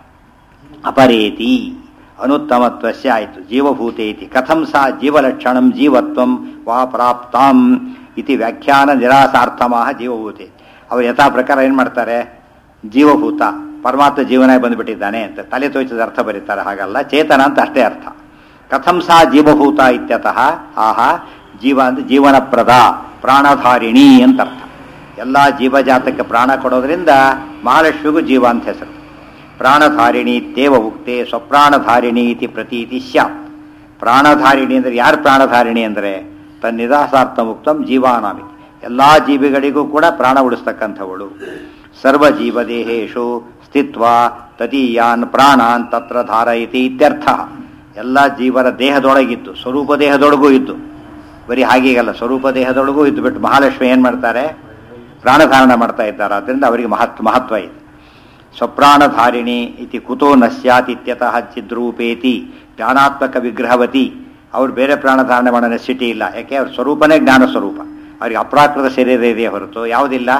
ಅಪರೇತಿ ಅನುತ್ತಮತ್ವಸ್ಯ ಆಯಿತು ಜೀವಭೂತೇತಿ ಕಥಂ ಸಾ ಜೀವಲಕ್ಷಣಂ ಜೀವತ್ವಂ ವಾ ಪ್ರಾಪ್ತಾಂ ಇತಿ ವ್ಯಾಖ್ಯಾನ ನಿರಾಸಾರ್ಥಮಾಹ ಜೀವಭೂತೆ ಅವರು ಯಥಾ ಪ್ರಕಾರ ಏನು ಮಾಡ್ತಾರೆ ಜೀವಭೂತ ಪರಮಾತ್ಮ ಜೀವನ ಬಂದುಬಿಟ್ಟಿದ್ದಾನೆ ಅಂತ ತಲೆ ತೋಚಿದ ಅರ್ಥ ಬರೀತಾರೆ ಹಾಗಲ್ಲ ಚೇತನ ಅಂತ ಅಷ್ಟೇ ಅರ್ಥ ಕಥಂ ಸಾ ಜೀವಭೂತ ಇತ್ಯತಃ ಆಹ ಜೀವ ಅಂದ್ರೆ ಜೀವನಪ್ರದ ಪ್ರಾಣಧಾರಿಣಿ ಅಂತ ಅರ್ಥ ಎಲ್ಲ ಜೀವಜಾತಕ್ಕೆ ಪ್ರಾಣ ಕೊಡೋದ್ರಿಂದ ಮಹಾಲಕ್ಷ್ಮಿಗೂ ಜೀವ ಅಂತ ಹೆಸರು ಪ್ರಾಣಧಾರಿಣಿ ತೇವ ಉಕ್ತೆ ಸ್ವಪ್ರಾಣಧಾರಿಣಿ ಇತಿ ಪ್ರತೀತಿ ಸ್ಯಾತ್ ಪ್ರಾಣಧಾರಿಣಿ ಅಂದರೆ ಯಾರು ಪ್ರಾಣಧಾರಿಣಿ ಅಂದರೆ ತನ್ನಿದಾಸಾರ್ಥ ಮುಕ್ತಂ ಜೀವಾನಾಮಿ ಎಲ್ಲ ಜೀವಿಗಳಿಗೂ ಕೂಡ ಪ್ರಾಣ ಉಳಿಸ್ತಕ್ಕಂಥವಳು ಸರ್ವ ಜೀವದೇಹೇಶು ಸ್ಥಿತ್ವ ತದೀಯಾನ್ ಪ್ರಾಣಾನ್ ತತ್ರ ಧಾರಯತಿ ಇತ್ಯರ್ಥ ಎಲ್ಲ ಜೀವರ ದೇಹದೊಳಗಿದ್ದು ಸ್ವರೂಪ ದೇಹದೊಳಗೂ ಇದ್ದು ಬರೀ ಹಾಗೀಗಲ್ಲ ಸ್ವರೂಪ ದೇಹದೊಳಗೂ ಇದ್ದು ಬಿಟ್ಟು ಮಹಾಲಕ್ಷ್ಮಿ ಏನು ಮಾಡ್ತಾರೆ ಪ್ರಾಣಧಾರಣ ಮಾಡ್ತಾ ಇದ್ದಾರೆ ಆದ್ದರಿಂದ ಅವರಿಗೆ ಮಹತ್ ಮಹತ್ವ ಇದೆ ಸ್ವಪ್ರಾಣಧಾರಿಣಿ ಇತಿ ಕುತೋ ನ ಸ್ಯಾತ್ ಇತ್ಯತಃ ಚಿದ್ರೂಪೇತಿ ಜ್ಞಾನಾತ್ಮಕ ವಿಗ್ರಹವತಿ ಅವ್ರು ಬೇರೆ ಪ್ರಾಣಧಾರಣೆ ಮಾಡೋ ನೆಸಿಟಿ ಇಲ್ಲ ಯಾಕೆ ಅವ್ರ ಸ್ವರೂಪನೇ ಜ್ಞಾನ ಸ್ವರೂಪ ಅವರಿಗೆ ಅಪ್ರಾಕೃತ ಶರೀರ ಇದೆಯೇ ಹೊರತು ಯಾವುದಿಲ್ಲ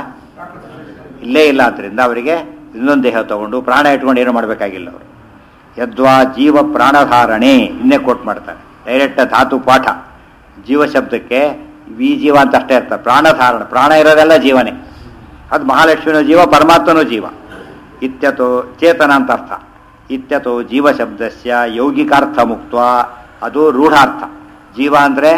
ಇಲ್ಲೇ ಇಲ್ಲ ಆದ್ದರಿಂದ ಅವರಿಗೆ ಇನ್ನೊಂದು ದೇಹ ತಗೊಂಡು ಪ್ರಾಣ ಇಟ್ಕೊಂಡು ಏನು ಮಾಡಬೇಕಾಗಿಲ್ಲ ಅವರು ಯದ್ವಾ ಜೀವ ಪ್ರಾಣಧಾರಣೆ ಇನ್ನೇ ಕೋಟ್ ಮಾಡ್ತಾರೆ ಡೈರೆಕ್ಟ್ ಧಾತು ಪಾಠ ಜೀವ ಶಬ್ದಕ್ಕೆ ವಿ ಜೀವ ಅಂತ ಅಷ್ಟೇ ಅರ್ಥ ಪ್ರಾಣಧಾರಣ ಪ್ರಾಣ ಇರೋದೆಲ್ಲ ಜೀವನೇ ಅದು ಮಹಾಲಕ್ಷ್ಮಿನೂ ಜೀವ ಪರಮಾತ್ಮನೂ ಜೀವ ಇತ್ಯತೋ ಚೇತನ ಅಂತ ಅರ್ಥ ಇತ್ಯತೋ ಜೀವ ಶಬ್ದಸ್ಯ ಯೌಗಿಕಾರ್ಥ ಮುಕ್ತ ಅದು ರೂಢಾರ್ಥ ಜೀವ ಅಂದರೆ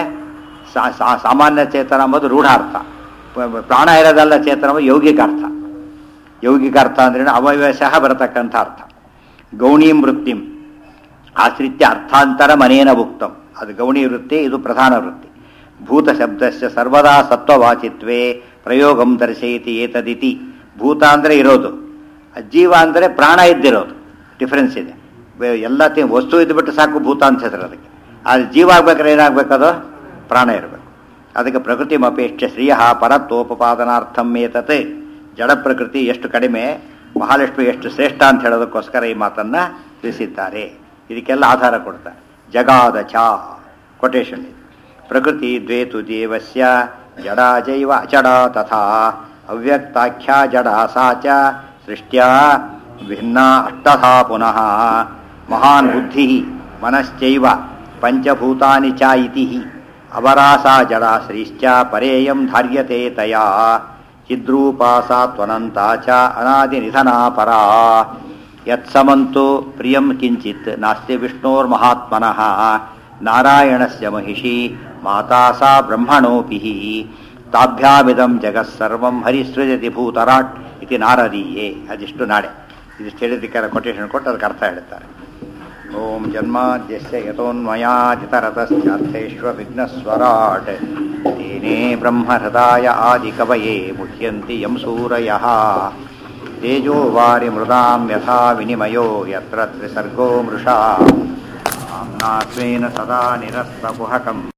ಸಾಮಾನ್ಯ ಚೇತನ ಎಂಬುದು ರೂಢಾರ್ಥ ಪ- ಪ್ರಾಣ ಇರೋದಲ್ಲ ಚೇತನ ಎಂಬುದು ಯೌಗಿಕಾರ್ಥ ಯೌಗಿಕಾರ್ಥ ಅಂದ್ರೆ ಅವಯವಶಃ ಬರತಕ್ಕಂಥ ಅರ್ಥ ಗೌಣೀಂ ವೃತ್ತಿಂ ಆಶ್ರಿತ್ಯ ಅರ್ಥಾಂತರ ಮನೇನ ಉಕ್ತಂ ಅದು ಗೌಣಿ ವೃತ್ತಿ ಇದು ಪ್ರಧಾನ ವೃತ್ತಿ ಭೂತ ಶಬ್ದಸ್ಯ ಸರ್ವದಾ ಸತ್ವವಾಚಿತ್ವೇ ಪ್ರಯೋಗಂ ದರ್ಶಯತಿ ಏತದಿತಿ ಭೂತ ಅಂದರೆ ಇರೋದು ಜೀವ ಅಂದರೆ ಪ್ರಾಣ ಇದ್ದಿರೋದು ಡಿಫರೆನ್ಸ್ ಇದೆ ಬೆ- ಎಲ್ಲ ತಿ ವಸ್ತು ಇದ್ದುಬಿಟ್ಟು ಸಾಕು ಭೂತ ಅಂತ ಹೆಸರು ಅದಕ್ಕೆ ಆದರೆ ಜೀವ ಆಗ್ಬೇಕಾದ್ರೆ ಏನಾಗಬೇಕದು ಪ್ರಾಣ ಇರಬೇಕು ಅದಕ್ಕೆ ಪ್ರಕೃತಿ ಅಪೇಕ್ಷ ಶ್ರೀಯ ಪರತ್ವೋಪಪಾದನಾರ್ಥಂ ಏತತೆ ಜಡ ಪ್ರಕೃತಿ ಎಷ್ಟು ಕಡಿಮೆ ಮಹಾಲಕ್ಷ್ಮಿ ಎಷ್ಟು ಶ್ರೇಷ್ಠ ಅಂತ ಹೇಳೋದಕ್ಕೋಸ್ಕರ ಈ ಮಾತನ್ನ ತಿಳಿಸಿದ್ದಾರೆ ಇದಕ್ಕೆಲ್ಲ ಆಧಾರ ಕೊಡ್ತಾರೆ ಜಗಾದ ಚ ಕೊಟೇಶನ್ ಇದು ಪ್ರಕೃತಿ ದ್ವೇತು ದೇವಸ್ಯ ಜಡಾ ಜೈವ ಅಚಡ ತಥಾ ಅವ್ಯಕ್ತಾಖ್ಯಾ ಜಡಾ ಸಾ ಚ ಸೃಷ್ಟ್ಯಾ ಭಿನ್ನ ಅಷ್ಟಥಾ ಪುನಃ ಮಹಾನ್ ಬುದ್ಧಿ ಮನಶ್ಚೈವ ಪಂಚಭೂತಾನಿ ಚ ಇತಿ ಅವರಾಸಾ ಜಡಾ ಶ್ರೀಶ್ಚ ಪರೇಯಂ ಧಾರ್ಯತೆ ತಯಾ ಚಿದ್ರೂಪಾ ಸಾ ತ್ವನಂತಾ ಚ ಅನಾದಿ ನಿಧನಾ ಪರಾ ಯತ್ಸಮಂತು ಪ್ರಿಯಂ ಕಿಂಚಿತ್ ನಾಸ್ತಿ ವಿಷ್ಣೋರ್ಮಹಾತ್ಮನಃ ನಾರಾಯಣಸ್ಯ ಮಹಿಷಿ ಮಾತಾ ಸಾ ಬ್ರಹ್ಮಣೋಪಿ ತಾಭ್ಯಾಮಿದಂ ಜಗತ್ಸರ್ವಂ ಹರಿಸೃಜತಿ ಭೂತರಾಟ್ ಇತಿ ನಾರದೀಯೇ ಅದಿಷ್ಟು ನಾಡೆ ಇದಿಷ್ಟು ಹೇಳಿದ್ದಕ್ಕೆ ಕೊಟೇಶನ್ ಕೊಟ್ಟು ಅದಕ್ಕೆ ಅರ್ಥ ಹೇಳ್ತಾರೆ ಓಂ ಜನ್ಮಾದ್ಯಸ್ಯ ಯತೋನ್ಮಯಾಜಿತರತಶ್ಚಾರ್ಥೇಶ್ವ ವಿಘ್ನಸ್ವರಾಟ್ ತೇನೇ ಬ್ರಹ್ಮಹೃದಾಯ ಆದಿಕವಯೇ ಮುಹ್ಯಂತಿ ಯಂ ಸೂರಯಃ ತೇಜೋ ವಾರಿ ಮೃದಾಂ ಯಥಾ ವಿನಿಮಯೋ ಯತ್ರ ತ್ರಿಸರ್ಗೋ ಮೃಷಾ ಆಮ್ನಾತ್ವೇನ ಸದಾ ನಿರಸ್ತಕುಹಕಂ